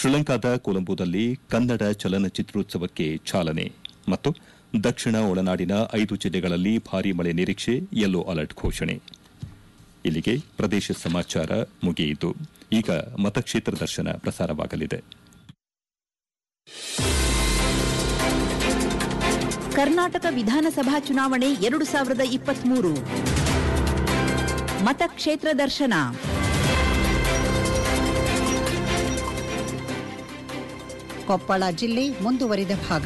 ಶ್ರೀಲಂಕಾದ ಕೊಲಂಬೋದಲ್ಲಿ ಕನ್ನಡ ಚಲನಚಿತ್ರೋತ್ಸವಕ್ಕೆ ಚಾಲನೆ ಮತ್ತು ದಕ್ಷಿಣ ಒಳನಾಡಿನ ಐದು ಜಿಲ್ಲೆಗಳಲ್ಲಿ ಭಾರೀ ಮಳೆ ನಿರೀಕ್ಷೆ ಯೆಲ್ಲೋ ಅಲರ್ಟ್ ಘೋಷಣೆ ಇಲ್ಲಿಗೆ ಪ್ರದೇಶ ಸಮಾಚಾರ ಮುಗಿಯಿತು ಈಗ ಮತಕ್ಷೇತ್ರ ದರ್ಶನ ಪ್ರಸಾರವಾಗಲಿದೆ ಕರ್ನಾಟಕ ವಿಧಾನಸಭಾ ಚುನಾವಣೆ ಎರಡು ಸಾವಿರದ ಇಪ್ಪತ್ಮೂರು ಮತಕ್ಷೇತ್ರ ದರ್ಶನ ಕೊಪ್ಪಳ ಜಿಲ್ಲೆ ಮುಂದುವರಿದ ಭಾಗ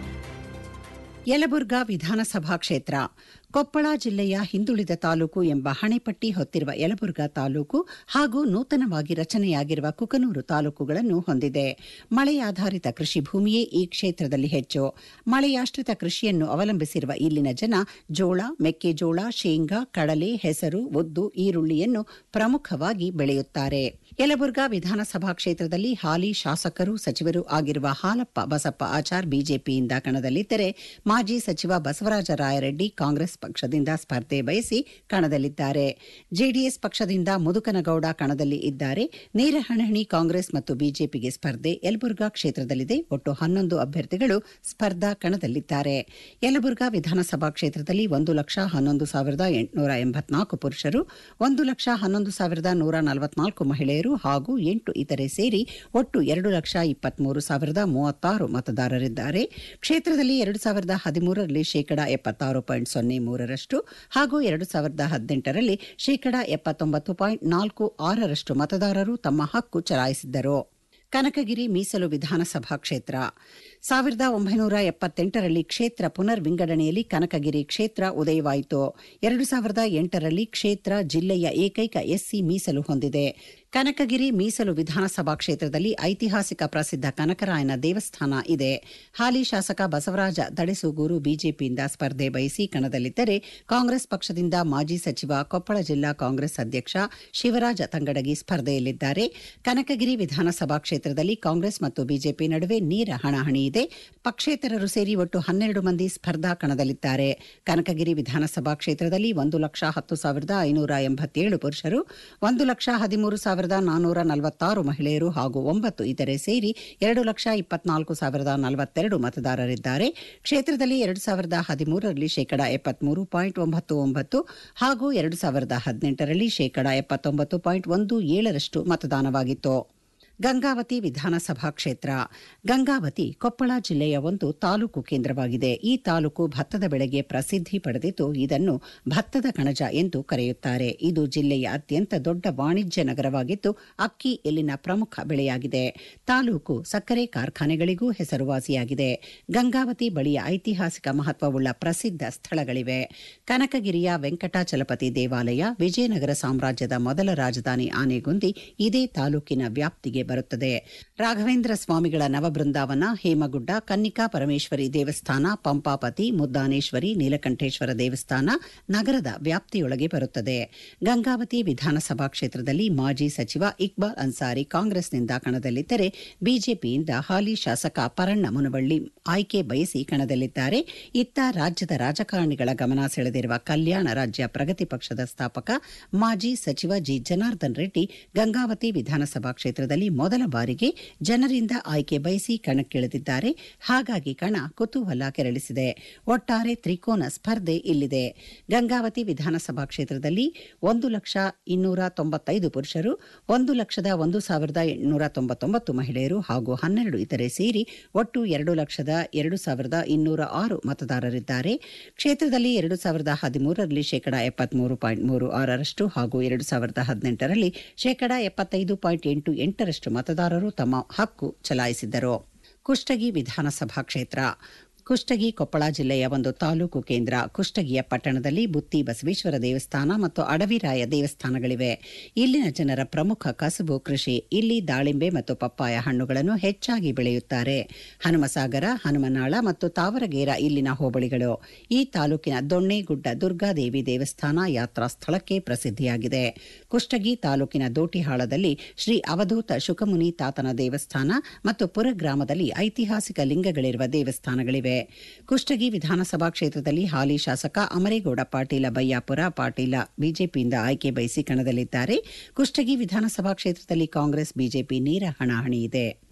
ಯಲಬುರ್ಗಾ ವಿಧಾನಸಭಾ ಕ್ಷೇತ್ರ ಕೊಪ್ಪಳ ಜಿಲ್ಲೆಯ ಹಿಂದುಳಿದ ತಾಲೂಕು ಎಂಬ ಹಣೆಪಟ್ಟಿ ಹೊತ್ತಿರುವ ಯಲಬುರ್ಗಾ ತಾಲೂಕು ಹಾಗೂ ನೂತನವಾಗಿ ರಚನೆಯಾಗಿರುವ ಕುಕನೂರು ತಾಲೂಕುಗಳನ್ನು ಹೊಂದಿದೆ ಮಳೆಯಾಧಾರಿತ ಕೃಷಿ ಭೂಮಿಯೇ ಈ ಕ್ಷೇತ್ರದಲ್ಲಿ ಹೆಚ್ಚು ಮಳೆಯಾಶ್ರಿತ ಕೃಷಿಯನ್ನು ಅವಲಂಬಿಸಿರುವ ಇಲ್ಲಿನ ಜನ ಜೋಳ ಮೆಕ್ಕೆಜೋಳ ಶೇಂಗಾ ಕಡಲೆ ಹೆಸರು ಉದ್ದು ಈರುಳ್ಳಿಯನ್ನು ಪ್ರಮುಖವಾಗಿ ಬೆಳೆಯುತ್ತಾರೆ ಯಲಬುರ್ಗಾ ವಿಧಾನಸಭಾ ಕ್ಷೇತ್ರದಲ್ಲಿ ಹಾಲಿ ಶಾಸಕರು ಸಚಿವರು ಆಗಿರುವ ಹಾಲಪ್ಪ ಬಸಪ್ಪ ಆಚಾರ್ ಬಿಜೆಪಿಯಿಂದ ಕಣದಲ್ಲಿದ್ದರೆ ಮಾಜಿ ಸಚಿವ ಬಸವರಾಜ ರಾಯರೆಡ್ಡಿ ಕಾಂಗ್ರೆಸ್ ಪಕ್ಷದಿಂದ ಸ್ಪರ್ಧೆ ಬಯಸಿ ಕಣದಲ್ಲಿದ್ದಾರೆ ಜೆಡಿಎಸ್ ಪಕ್ಷದಿಂದ ಮುದುಕನಗೌಡ ಕಣದಲ್ಲಿ ಇದ್ದಾರೆ ನೇರ ಹಣಹಣಿ ಕಾಂಗ್ರೆಸ್ ಮತ್ತು ಬಿಜೆಪಿಗೆ ಸ್ಪರ್ಧೆ ಯಲಬುರ್ಗಾ ಕ್ಷೇತ್ರದಲ್ಲಿದೆ ಒಟ್ಟು ಹನ್ನೊಂದು ಅಭ್ಯರ್ಥಿಗಳು ಸ್ಪರ್ಧಾ ಕಣದಲ್ಲಿದ್ದಾರೆ ಯಲಬುರ್ಗಾ ವಿಧಾನಸಭಾ ಕ್ಷೇತ್ರದಲ್ಲಿ ಒಂದು ಲಕ್ಷ ಹನ್ನೊಂದು ಸಾವಿರದ ಎಂಟುನೂರ ಎಂಬತ್ನಾಲ್ಕು ಪುರುಷರು ಒಂದು ಲಕ್ಷ ಹನ್ನೊಂದು ಸಾವಿರದ ನೂರ ನಲವತ್ನಾಲ್ಕು ಮಹಿಳೆಯರು ಹಾಗೂ ಎಂಟು ಇತರೆ ಸೇರಿ ಒಟ್ಟು ಎರಡು ಲಕ್ಷ ಇಪ್ಪತ್ಮೂರು ಸಾವಿರದ ಮೂವತ್ತಾರು ಮತದಾರರಿದ್ದಾರೆ ಕ್ಷೇತ್ರದಲ್ಲಿ ಎರಡು ಸಾವಿರದ ಹದಿಮೂರರಲ್ಲಿ ಶೇಕಡಾ ಎಪ್ಪತ್ತಾರು ಪಾಯಿಂಟ್ ಸೊನ್ನೆ ಮೂರರಷ್ಟು ಹಾಗೂ ಎರಡು ಸಾವಿರದ ಹದಿನೆಂಟರಲ್ಲಿ ಶೇಕಡಾ ಎಪ್ಪತ್ತೊಂಬತ್ತು ಪಾಯಿಂಟ್ ನಾಲ್ಕು ಆರರಷ್ಟು ಮತದಾರರು ತಮ್ಮ ಹಕ್ಕು ಚಲಾಯಿಸಿದ್ದರು ಕನಕಗಿರಿ ಮೀಸಲು ವಿಧಾನಸಭಾ ಕ್ಷೇತ್ರ ಸಾವಿರದ ಒಂಬೈನೂರ ಎಪ್ಪತ್ತೆಂಟರಲ್ಲಿ ಕ್ಷೇತ್ರ ಪುನರ್ ವಿಂಗಡಣೆಯಲ್ಲಿ ಕನಕಗಿರಿ ಕ್ಷೇತ್ರ ಉದಯವಾಯಿತು ಎರಡು ಸಾವಿರದ ಎಂಟರಲ್ಲಿ ಕ್ಷೇತ್ರ ಜಿಲ್ಲೆಯ ಏಕೈಕ ಎಸ್ಸಿ ಮೀಸಲು ಹೊಂದಿದೆ ಕನಕಗಿರಿ ಮೀಸಲು ವಿಧಾನಸಭಾ ಕ್ಷೇತ್ರದಲ್ಲಿ ಐತಿಹಾಸಿಕ ಪ್ರಸಿದ್ಧ ಕನಕರಾಯನ ದೇವಸ್ಥಾನ ಇದೆ ಹಾಲಿ ಶಾಸಕ ಬಸವರಾಜ ದಡೆಸೂಗೂರು ಬಿಜೆಪಿಯಿಂದ ಸ್ಪರ್ಧೆ ಬಯಸಿ ಕಣದಲ್ಲಿದ್ದರೆ ಕಾಂಗ್ರೆಸ್ ಪಕ್ಷದಿಂದ ಮಾಜಿ ಸಚಿವ ಕೊಪ್ಪಳ ಜಿಲ್ಲಾ ಕಾಂಗ್ರೆಸ್ ಅಧ್ಯಕ್ಷ ಶಿವರಾಜ ತಂಗಡಗಿ ಸ್ಪರ್ಧೆಯಲ್ಲಿದ್ದಾರೆ ಕನಕಗಿರಿ ವಿಧಾನಸಭಾ ಕ್ಷೇತ್ರದಲ್ಲಿ ಕಾಂಗ್ರೆಸ್ ಮತ್ತು ಬಿಜೆಪಿ ನಡುವೆ ನೇರ ಹಣಾಹಣಿ ಇದೆ ಪಕ್ಷೇತರರು ಸೇರಿ ಒಟ್ಟು ಹನ್ನೆರಡು ಮಂದಿ ಸ್ಪರ್ಧಾ ಕಣದಲ್ಲಿದ್ದಾರೆ ಕನಕಗಿರಿ ವಿಧಾನಸಭಾ ಕ್ಷೇತ್ರದಲ್ಲಿ ಒಂದು ಲಕ್ಷ ಹತ್ತು ಸಾವಿರದ ಐನೂರ ಎಂಬತ್ತೇಳು ಪುರುಷರು ಒಂದು ಲಕ್ಷ ಹದಿಮೂರು ಸಾವಿರದ ನಾನೂರ ನಲವತ್ತಾರು ಮಹಿಳೆಯರು ಹಾಗೂ ಒಂಬತ್ತು ಇತರೆ ಸೇರಿ ಎರಡು ಲಕ್ಷ ಇಪ್ಪತ್ನಾಲ್ಕು ಸಾವಿರದ ನಲವತ್ತೆರಡು ಮತದಾರರಿದ್ದಾರೆ ಕ್ಷೇತ್ರದಲ್ಲಿ ಎರಡು ಸಾವಿರದ ಹದಿಮೂರರಲ್ಲಿ ಶೇಕಡಾ ಎಪ್ಪತ್ಮೂರು ಪಾಯಿಂಟ್ ಒಂಬತ್ತು ಒಂಬತ್ತು ಹಾಗೂ ಎರಡು ಸಾವಿರದ ಹದಿನೆಂಟರಲ್ಲಿ ಶೇಕಡಾ ಎಪ್ಪತ್ತೊಂಬತ್ತು ಪಾಯಿಂಟ್ ಒಂದು ಏಳರಷ್ಟು ಮತದಾನವಾಗಿತ್ತು ಗಂಗಾವತಿ ವಿಧಾನಸಭಾ ಕ್ಷೇತ್ರ ಗಂಗಾವತಿ ಕೊಪ್ಪಳ ಜಿಲ್ಲೆಯ ಒಂದು ತಾಲೂಕು ಕೇಂದ್ರವಾಗಿದೆ ಈ ತಾಲೂಕು ಭತ್ತದ ಬೆಳೆಗೆ ಪ್ರಸಿದ್ಧಿ ಪಡೆದಿದ್ದು ಇದನ್ನು ಭತ್ತದ ಕಣಜ ಎಂದು ಕರೆಯುತ್ತಾರೆ ಇದು ಜಿಲ್ಲೆಯ ಅತ್ಯಂತ ದೊಡ್ಡ ವಾಣಿಜ್ಯ ನಗರವಾಗಿದ್ದು ಅಕ್ಕಿ ಇಲ್ಲಿನ ಪ್ರಮುಖ ಬೆಳೆಯಾಗಿದೆ ತಾಲೂಕು ಸಕ್ಕರೆ ಕಾರ್ಖಾನೆಗಳಿಗೂ ಹೆಸರುವಾಸಿಯಾಗಿದೆ ಗಂಗಾವತಿ ಬಳಿಯ ಐತಿಹಾಸಿಕ ಮಹತ್ವವುಳ್ಳ ಪ್ರಸಿದ್ಧ ಸ್ಥಳಗಳಿವೆ ಕನಕಗಿರಿಯ ವೆಂಕಟಾಚಲಪತಿ ದೇವಾಲಯ ವಿಜಯನಗರ ಸಾಮ್ರಾಜ್ಯದ ಮೊದಲ ರಾಜಧಾನಿ ಆನೆಗುಂದಿ ಇದೇ ತಾಲೂಕಿನ ವ್ಯಾಪ್ತಿಗೆ ಬರುತ್ತದೆ ರಾಘವೇಂದ್ರ ಸ್ವಾಮಿಗಳ ನವಬೃಂದಾವನ ಹೇಮಗುಡ್ಡ ಕನ್ನಿಕಾ ಪರಮೇಶ್ವರಿ ದೇವಸ್ಥಾನ ಪಂಪಾಪತಿ ಮುದ್ದಾನೇಶ್ವರಿ ನೀಲಕಂಠೇಶ್ವರ ದೇವಸ್ಥಾನ ನಗರದ ವ್ಯಾಪ್ತಿಯೊಳಗೆ ಬರುತ್ತದೆ ಗಂಗಾವತಿ ವಿಧಾನಸಭಾ ಕ್ಷೇತ್ರದಲ್ಲಿ ಮಾಜಿ ಸಚಿವ ಇಕ್ಬಾಲ್ ಅನ್ಸಾರಿ ಕಾಂಗ್ರೆಸ್ನಿಂದ ಕಣದಲ್ಲಿದ್ದರೆ ಬಿಜೆಪಿಯಿಂದ ಹಾಲಿ ಶಾಸಕ ಪರಣ್ಣ ಮುನವಳ್ಳಿ ಆಯ್ಕೆ ಬಯಸಿ ಕಣದಲ್ಲಿದ್ದಾರೆ ಇತ್ತ ರಾಜ್ಯದ ರಾಜಕಾರಣಿಗಳ ಗಮನ ಸೆಳೆದಿರುವ ಕಲ್ಯಾಣ ರಾಜ್ಯ ಪ್ರಗತಿ ಪಕ್ಷದ ಸ್ಥಾಪಕ ಮಾಜಿ ಸಚಿವ ಜಿ ಜನಾರ್ದನ್ ರೆಡ್ಡಿ ಗಂಗಾವತಿ ವಿಧಾನಸಭಾ ಕ್ಷೇತ್ರದಲ್ಲಿ ಮೊದಲ ಬಾರಿಗೆ ಜನರಿಂದ ಆಯ್ಕೆ ಬಯಸಿ ಕಣಕ್ಕಿಳಿದಿದ್ದಾರೆ ಹಾಗಾಗಿ ಕಣ ಕುತೂಹಲ ಕೆರಳಿಸಿದೆ ಒಟ್ಟಾರೆ ತ್ರಿಕೋನ ಸ್ಪರ್ಧೆ ಇಲ್ಲಿದೆ ಗಂಗಾವತಿ ವಿಧಾನಸಭಾ ಕ್ಷೇತ್ರದಲ್ಲಿ ಒಂದು ಲಕ್ಷ ಇನ್ನೂರ ತೊಂಬತ್ತೈದು ಪುರುಷರು ಒಂದು ಲಕ್ಷದ ಒಂದು ಸಾವಿರದ ಎಂಟುನೂರ ತೊಂಬತ್ತೊಂಬತ್ತು ಮಹಿಳೆಯರು ಹಾಗೂ ಹನ್ನೆರಡು ಇತರೆ ಸೇರಿ ಒಟ್ಟು ಎರಡು ಲಕ್ಷದ ಎರಡು ಸಾವಿರದ ಇನ್ನೂರ ಆರು ಮತದಾರರಿದ್ದಾರೆ ಕ್ಷೇತ್ರದಲ್ಲಿ ಎರಡು ಸಾವಿರದ ಹದಿಮೂರರಲ್ಲಿ ಶೇಕಡಾ ಎಪ್ಪತ್ಮೂರು ಪಾಯಿಂಟ್ ಮೂರು ಆರರಷ್ಟು ಹಾಗೂ ಎರಡು ಸಾವಿರದ ಹದಿನೆಂಟರಲ್ಲಿ ಶೇಕಡಾ ಎಪ್ಪತ್ತೈದು ಪಾಯಿಂಟ್ ಎಂಟು ಎಂಟರಷ್ಟು ಮತದಾರರು ತಮ್ಮ ಹಕ್ಕು ಚಲಾಯಿಸಿದ್ದರು ಕುಷ್ಟಗಿ ವಿಧಾನಸಭಾ ಕ್ಷೇತ್ರ ಕುಷ್ಟಗಿ ಕೊಪ್ಪಳ ಜಿಲ್ಲೆಯ ಒಂದು ತಾಲೂಕು ಕೇಂದ್ರ ಕುಷ್ಟಗಿಯ ಪಟ್ಟಣದಲ್ಲಿ ಬುತ್ತಿ ಬಸವೇಶ್ವರ ದೇವಸ್ಥಾನ ಮತ್ತು ಅಡವಿರಾಯ ದೇವಸ್ಥಾನಗಳಿವೆ ಇಲ್ಲಿನ ಜನರ ಪ್ರಮುಖ ಕಸುಬು ಕೃಷಿ ಇಲ್ಲಿ ದಾಳಿಂಬೆ ಮತ್ತು ಪಪ್ಪಾಯ ಹಣ್ಣುಗಳನ್ನು ಹೆಚ್ಚಾಗಿ ಬೆಳೆಯುತ್ತಾರೆ ಹನುಮಸಾಗರ ಹನುಮನಾಳ ಮತ್ತು ತಾವರಗೇರ ಇಲ್ಲಿನ ಹೋಬಳಿಗಳು ಈ ತಾಲೂಕಿನ ದೊಣ್ಣೆಗುಡ್ಡ ದುರ್ಗಾದೇವಿ ದೇವಸ್ಥಾನ ಯಾತ್ರಾ ಸ್ಥಳಕ್ಕೆ ಪ್ರಸಿದ್ಧಿಯಾಗಿದೆ ಕುಷ್ಟಗಿ ತಾಲೂಕಿನ ದೋಟಿಹಾಳದಲ್ಲಿ ಶ್ರೀ ಅವಧೂತ ಶುಕಮುನಿ ತಾತನ ದೇವಸ್ಥಾನ ಮತ್ತು ಪುರ ಗ್ರಾಮದಲ್ಲಿ ಐತಿಹಾಸಿಕ ಲಿಂಗಗಳಿರುವ ದೇವಸ್ಥಾನಗಳಿವೆ ಕುಷ್ಟಗಿ ವಿಧಾನಸಭಾ ಕ್ಷೇತ್ರದಲ್ಲಿ ಹಾಲಿ ಶಾಸಕ ಅಮರೇಗೌಡ ಪಾಟೀಲ ಬಯ್ಯಾಪುರ ಪಾಟೀಲ ಬಿಜೆಪಿಯಿಂದ ಆಯ್ಕೆ ಬಯಸಿ ಕಣದಲ್ಲಿದ್ದಾರೆ ಕುಷ್ಟಗಿ ವಿಧಾನಸಭಾ ಕ್ಷೇತ್ರದಲ್ಲಿ ಕಾಂಗ್ರೆಸ್ ಬಿಜೆಪಿ ನೇರ ಹಣಾಹಣಿ ಇದೆ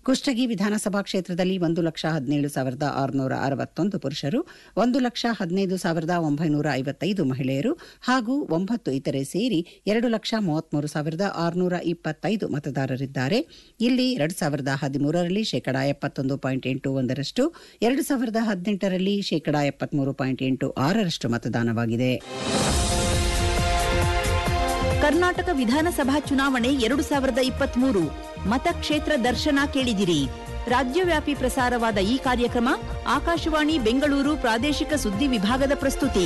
ಕುಷ್ಟಗಿ ವಿಧಾನಸಭಾ ಕ್ಷೇತ್ರದಲ್ಲಿ ಒಂದು ಲಕ್ಷ ಹದಿನೇಳು ಸಾವಿರದ ಆರುನೂರ ಅರವತ್ತೊಂದು ಪುರುಷರು ಒಂದು ಲಕ್ಷ ಹದಿನೈದು ಸಾವಿರದ ಒಂಬೈನೂರ ಐವತ್ತೈದು ಮಹಿಳೆಯರು ಹಾಗೂ ಒಂಬತ್ತು ಇತರೆ ಸೇರಿ ಎರಡು ಲಕ್ಷ ಮೂವತ್ಮೂರು ಸಾವಿರದ ಆರುನೂರ ಇಪ್ಪತ್ತೈದು ಮತದಾರರಿದ್ದಾರೆ ಇಲ್ಲಿ ಎರಡು ಸಾವಿರದ ಹದಿಮೂರರಲ್ಲಿ ಶೇಕಡಾ ಎಪ್ಪತ್ತೊಂದು ಪಾಯಿಂಟ್ ಎಂಟು ಒಂದರಷ್ಟು ಎರಡು ಸಾವಿರದ ಹದಿನೆಂಟರಲ್ಲಿ ಶೇಕಡಾ ಎಪ್ಪತ್ಮೂರು ಪಾಯಿಂಟ್ ಎಂಟು ಆರರಷ್ಟು ಮತದಾನವಾಗಿದೆ ಕರ್ನಾಟಕ ವಿಧಾನಸಭಾ ಚುನಾವಣೆ ಎರಡು ಸಾವಿರದ ಇಪ್ಪತ್ಮೂರು ಮತಕ್ಷೇತ್ರ ದರ್ಶನ ಕೇಳಿದಿರಿ ರಾಜ್ಯವ್ಯಾಪಿ ಪ್ರಸಾರವಾದ ಈ ಕಾರ್ಯಕ್ರಮ ಆಕಾಶವಾಣಿ ಬೆಂಗಳೂರು ಪ್ರಾದೇಶಿಕ ಸುದ್ದಿ ವಿಭಾಗದ ಪ್ರಸ್ತುತಿ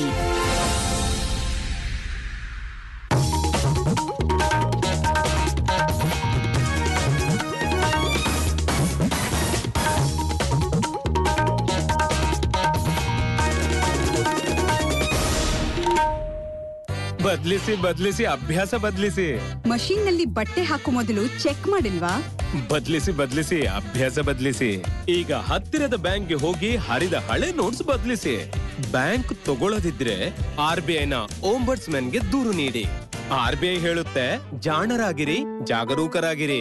ಬದ್ಲಿಸಿ ಬದ್ಲಿಸಿ ಅಭ್ಯಾಸ ಬದ್ಲಿಸಿ ಮಷೀನ್ ನಲ್ಲಿ ಬಟ್ಟೆ ಹಾಕೋ ಮೊದಲು ಚೆಕ್ ಮಾಡಿಲ್ವಾ ಬದ್ಲಿಸಿ ಬದ್ಲಿಸಿ ಅಭ್ಯಾಸ ಬದ್ಲಿಸಿ ಈಗ ಹತ್ತಿರದ ಬ್ಯಾಂಕ್ಗೆ ಹೋಗಿ ಹರಿದ ಹಳೆ ನೋಟ್ಸ್ ಬದ್ಲಿಸಿ ಬ್ಯಾಂಕ್ ತಗೊಳ್ಳದಿದ್ರೆ ಆರ್ ಬಿ ಐನ ಓಂಬರ್ಟ್ಸ್ ಗೆ ದೂರು ನೀಡಿ ಆರ್ ಬಿ ಐ ಹೇಳುತ್ತೆ ಜಾಣರಾಗಿರಿ ಜಾಗರೂಕರಾಗಿರಿ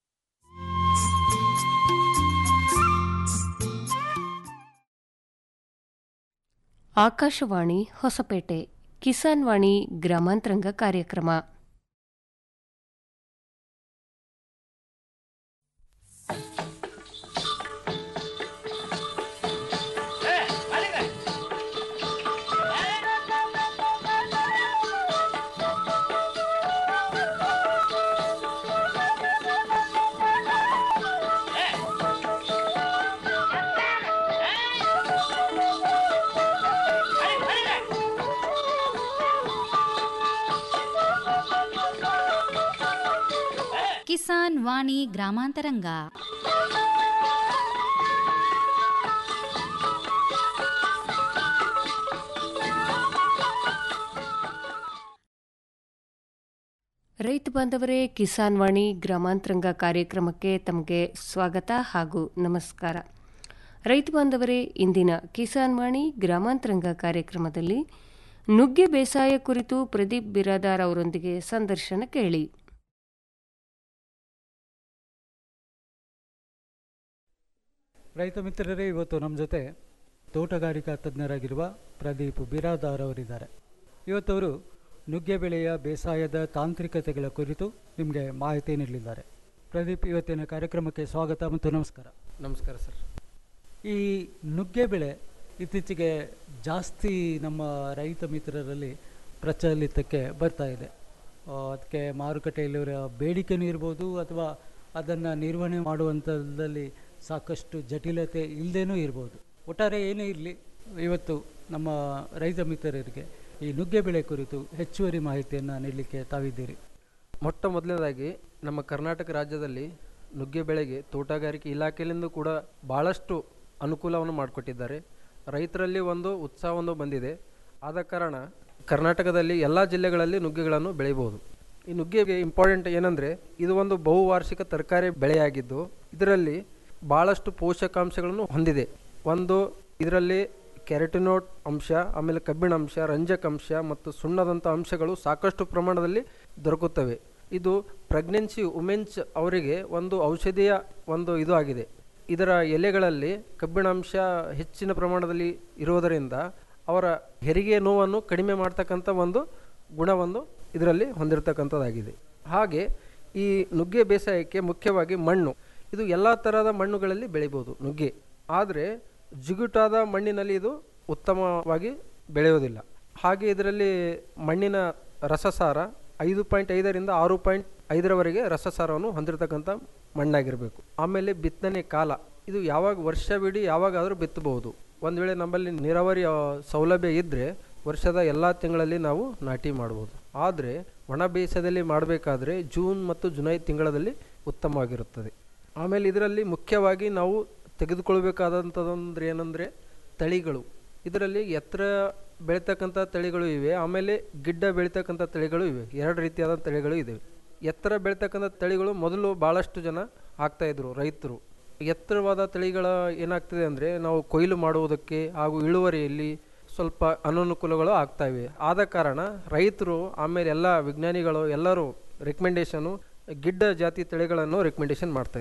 ಆಕಾಶವಾಣಿ ಹೊಸಪೇಟೆ ಕಿಸಾನ್ ವಾಣಿ ಗ್ರಾಮಾಂತರಂಗ ಕಾರ್ಯಕ್ರಮ ಕಿಸಾನ್ ವಾಣಿ ಗ್ರಾಮಾಂತರಂಗ ರೈತ ಬಾಂಧವರೇ ಕಿಸಾನ್ ವಾಣಿ ಗ್ರಾಮಾಂತರಂಗ ಕಾರ್ಯಕ್ರಮಕ್ಕೆ ತಮಗೆ ಸ್ವಾಗತ ಹಾಗೂ ನಮಸ್ಕಾರ ರೈತ ಬಾಂಧವರೇ ಇಂದಿನ ಕಿಸಾನ್ ವಾಣಿ ಗ್ರಾಮಾಂತರಂಗ ಕಾರ್ಯಕ್ರಮದಲ್ಲಿ ನುಗ್ಗೆ ಬೇಸಾಯ ಕುರಿತು ಪ್ರದೀಪ್ ಬಿರಾದಾರ್ ಅವರೊಂದಿಗೆ ಸಂದರ್ಶನ ಕೇಳಿ ರೈತ ಮಿತ್ರರೇ ಇವತ್ತು ನಮ್ಮ ಜೊತೆ ತೋಟಗಾರಿಕಾ ತಜ್ಞರಾಗಿರುವ ಪ್ರದೀಪ್ ಬಿರಾದಾರ್ ಅವರಿದ್ದಾರೆ ಇವತ್ತವರು ನುಗ್ಗೆ ಬೆಳೆಯ ಬೇಸಾಯದ ತಾಂತ್ರಿಕತೆಗಳ ಕುರಿತು ನಿಮಗೆ ಮಾಹಿತಿ ನೀಡಲಿದ್ದಾರೆ ಪ್ರದೀಪ್ ಇವತ್ತಿನ ಕಾರ್ಯಕ್ರಮಕ್ಕೆ ಸ್ವಾಗತ ಮತ್ತು ನಮಸ್ಕಾರ ನಮಸ್ಕಾರ ಸರ್ ಈ ನುಗ್ಗೆ ಬೆಳೆ ಇತ್ತೀಚೆಗೆ ಜಾಸ್ತಿ ನಮ್ಮ ರೈತ ಮಿತ್ರರಲ್ಲಿ ಪ್ರಚಲಿತಕ್ಕೆ ಬರ್ತಾ ಇದೆ ಆ, ಅದಕ್ಕೆ ಮಾರುಕಟ್ಟೆಯಲ್ಲಿ ಅವರ ಬೇಡಿಕೆನೂ ಇರ್ಬೋದು ಅಥವಾ ಅದನ್ನು ನಿರ್ವಹಣೆ ಮಾಡುವಂಥದ್ದಲ್ಲಿ ಸಾಕಷ್ಟು ಜಟಿಲತೆ ಇಲ್ಲದೇನೂ ಇರ್ಬೋದು ಒಟ್ಟಾರೆ ಏನೇ ಇರಲಿ ಇವತ್ತು ನಮ್ಮ ರೈತ ಮಿತ್ರರಿಗೆ ಈ ನುಗ್ಗೆ ಬೆಳೆ ಕುರಿತು ಹೆಚ್ಚುವರಿ ಮಾಹಿತಿಯನ್ನು ನೀಡಲಿಕ್ಕೆ ತಾವಿದ್ದೀರಿ ಮೊಟ್ಟ ಮೊದಲನೇದಾಗಿ ನಮ್ಮ ಕರ್ನಾಟಕ ರಾಜ್ಯದಲ್ಲಿ ನುಗ್ಗೆ ಬೆಳೆಗೆ ತೋಟಗಾರಿಕೆ ಇಲಾಖೆಯಿಂದ ಕೂಡ ಭಾಳಷ್ಟು ಅನುಕೂಲವನ್ನು ಮಾಡಿಕೊಟ್ಟಿದ್ದಾರೆ ರೈತರಲ್ಲಿ ಒಂದು ಉತ್ಸಾಹವನ್ನು ಬಂದಿದೆ ಆದ ಕಾರಣ ಕರ್ನಾಟಕದಲ್ಲಿ ಎಲ್ಲ ಜಿಲ್ಲೆಗಳಲ್ಲಿ ನುಗ್ಗೆಗಳನ್ನು ಬೆಳೆಯಬಹುದು ಈ ನುಗ್ಗೆಗೆ ಇಂಪಾರ್ಟೆಂಟ್ ಏನಂದರೆ ಇದು ಒಂದು ಬಹುವಾರ್ಷಿಕ ತರಕಾರಿ ಬೆಳೆಯಾಗಿದ್ದು ಇದರಲ್ಲಿ ಭಾಳಷ್ಟು ಪೋಷಕಾಂಶಗಳನ್ನು ಹೊಂದಿದೆ ಒಂದು ಇದರಲ್ಲಿ ಕ್ಯಾರೆಟಿನೋಟ್ ಅಂಶ ಆಮೇಲೆ ಕಬ್ಬಿಣ ಅಂಶ ರಂಜಕ ಅಂಶ ಮತ್ತು ಸುಣ್ಣದಂಥ ಅಂಶಗಳು ಸಾಕಷ್ಟು ಪ್ರಮಾಣದಲ್ಲಿ ದೊರಕುತ್ತವೆ ಇದು ಪ್ರೆಗ್ನೆನ್ಸಿ ವುಮೆನ್ಸ್ ಅವರಿಗೆ ಒಂದು ಔಷಧಿಯ ಒಂದು ಇದು ಆಗಿದೆ ಇದರ ಎಲೆಗಳಲ್ಲಿ ಕಬ್ಬಿಣಾಂಶ ಹೆಚ್ಚಿನ ಪ್ರಮಾಣದಲ್ಲಿ ಇರುವುದರಿಂದ ಅವರ ಹೆರಿಗೆ ನೋವನ್ನು ಕಡಿಮೆ ಮಾಡ್ತಕ್ಕಂಥ ಒಂದು ಗುಣವನ್ನು ಇದರಲ್ಲಿ ಹೊಂದಿರತಕ್ಕಂಥದ್ದಾಗಿದೆ ಹಾಗೆ ಈ ನುಗ್ಗೆ ಬೇಸಾಯಕ್ಕೆ ಮುಖ್ಯವಾಗಿ ಮಣ್ಣು ಇದು ಎಲ್ಲ ಥರದ ಮಣ್ಣುಗಳಲ್ಲಿ ಬೆಳಿಬೋದು ನುಗ್ಗೆ ಆದರೆ ಜಿಗುಟಾದ ಮಣ್ಣಿನಲ್ಲಿ ಇದು ಉತ್ತಮವಾಗಿ ಬೆಳೆಯೋದಿಲ್ಲ ಹಾಗೆ ಇದರಲ್ಲಿ ಮಣ್ಣಿನ ರಸಸಾರ ಐದು ಪಾಯಿಂಟ್ ಐದರಿಂದ ಆರು ಪಾಯಿಂಟ್ ಐದರವರೆಗೆ ರಸಸಾರವನ್ನು ಹೊಂದಿರತಕ್ಕಂಥ ಮಣ್ಣಾಗಿರಬೇಕು ಆಮೇಲೆ ಬಿತ್ತನೆ ಕಾಲ ಇದು ಯಾವಾಗ ವರ್ಷವಿಡೀ ಯಾವಾಗಾದರೂ ಬಿತ್ತಬಹುದು ಒಂದು ವೇಳೆ ನಮ್ಮಲ್ಲಿ ನೀರಾವರಿ ಆ, ಸೌಲಭ್ಯ ಇದ್ದರೆ ವರ್ಷದ ಎಲ್ಲ ತಿಂಗಳಲ್ಲಿ ನಾವು ನಾಟಿ ಮಾಡ್ಬೋದು ಆದರೆ ಒಣ ಬೇಸಾಯದಲ್ಲಿ ಮಾಡಬೇಕಾದ್ರೆ ಜೂನ್ ಮತ್ತು ಜುಲೈ ತಿಂಗಳಲ್ಲಿ ಉತ್ತಮವಾಗಿರುತ್ತದೆ ಆಮೇಲೆ ಇದರಲ್ಲಿ ಮುಖ್ಯವಾಗಿ ನಾವು ತೆಗೆದುಕೊಳ್ಬೇಕಾದಂಥದ್ದಂದ್ರೆ ಏನಂದರೆ ತಳಿಗಳು ಇದರಲ್ಲಿ ಎತ್ತರ ಬೆಳೀತಕ್ಕಂಥ ತಳಿಗಳು ಇವೆ ಆಮೇಲೆ ಗಿಡ್ಡ ಬೆಳೀತಕ್ಕಂಥ ತಳಿಗಳು ಇವೆ ಎರಡು ರೀತಿಯಾದ ತಳಿಗಳು ಇವೆ ಎತ್ತರ ಬೆಳೀತಕ್ಕಂಥ ತಳಿಗಳು ಮೊದಲು ಭಾಳಷ್ಟು ಜನ ಹಾಕ್ತಾಯಿದ್ರು ರೈತರು ಎತ್ತರವಾದ ತಳಿಗಳ ಏನಾಗ್ತದೆ ಅಂದರೆ ನಾವು ಕೊಯ್ಲು ಮಾಡುವುದಕ್ಕೆ ಹಾಗೂ ಇಳುವರಿಯಲ್ಲಿ ಸ್ವಲ್ಪ ಅನನುಕೂಲಗಳು ಆಗ್ತಾ ಇವೆ ಆದ ಕಾರಣ ರೈತರು ಆಮೇಲೆ ಎಲ್ಲ ವಿಜ್ಞಾನಿಗಳು ಎಲ್ಲರೂ ರೆಕಮೆಂಡೇಶನು ಗಿಡ್ಡ ಜಾತಿ ತಳಿಗಳನ್ನು ರೆಕಮೆಂಡೇಶನ್ ಮಾಡ್ತಾರೆ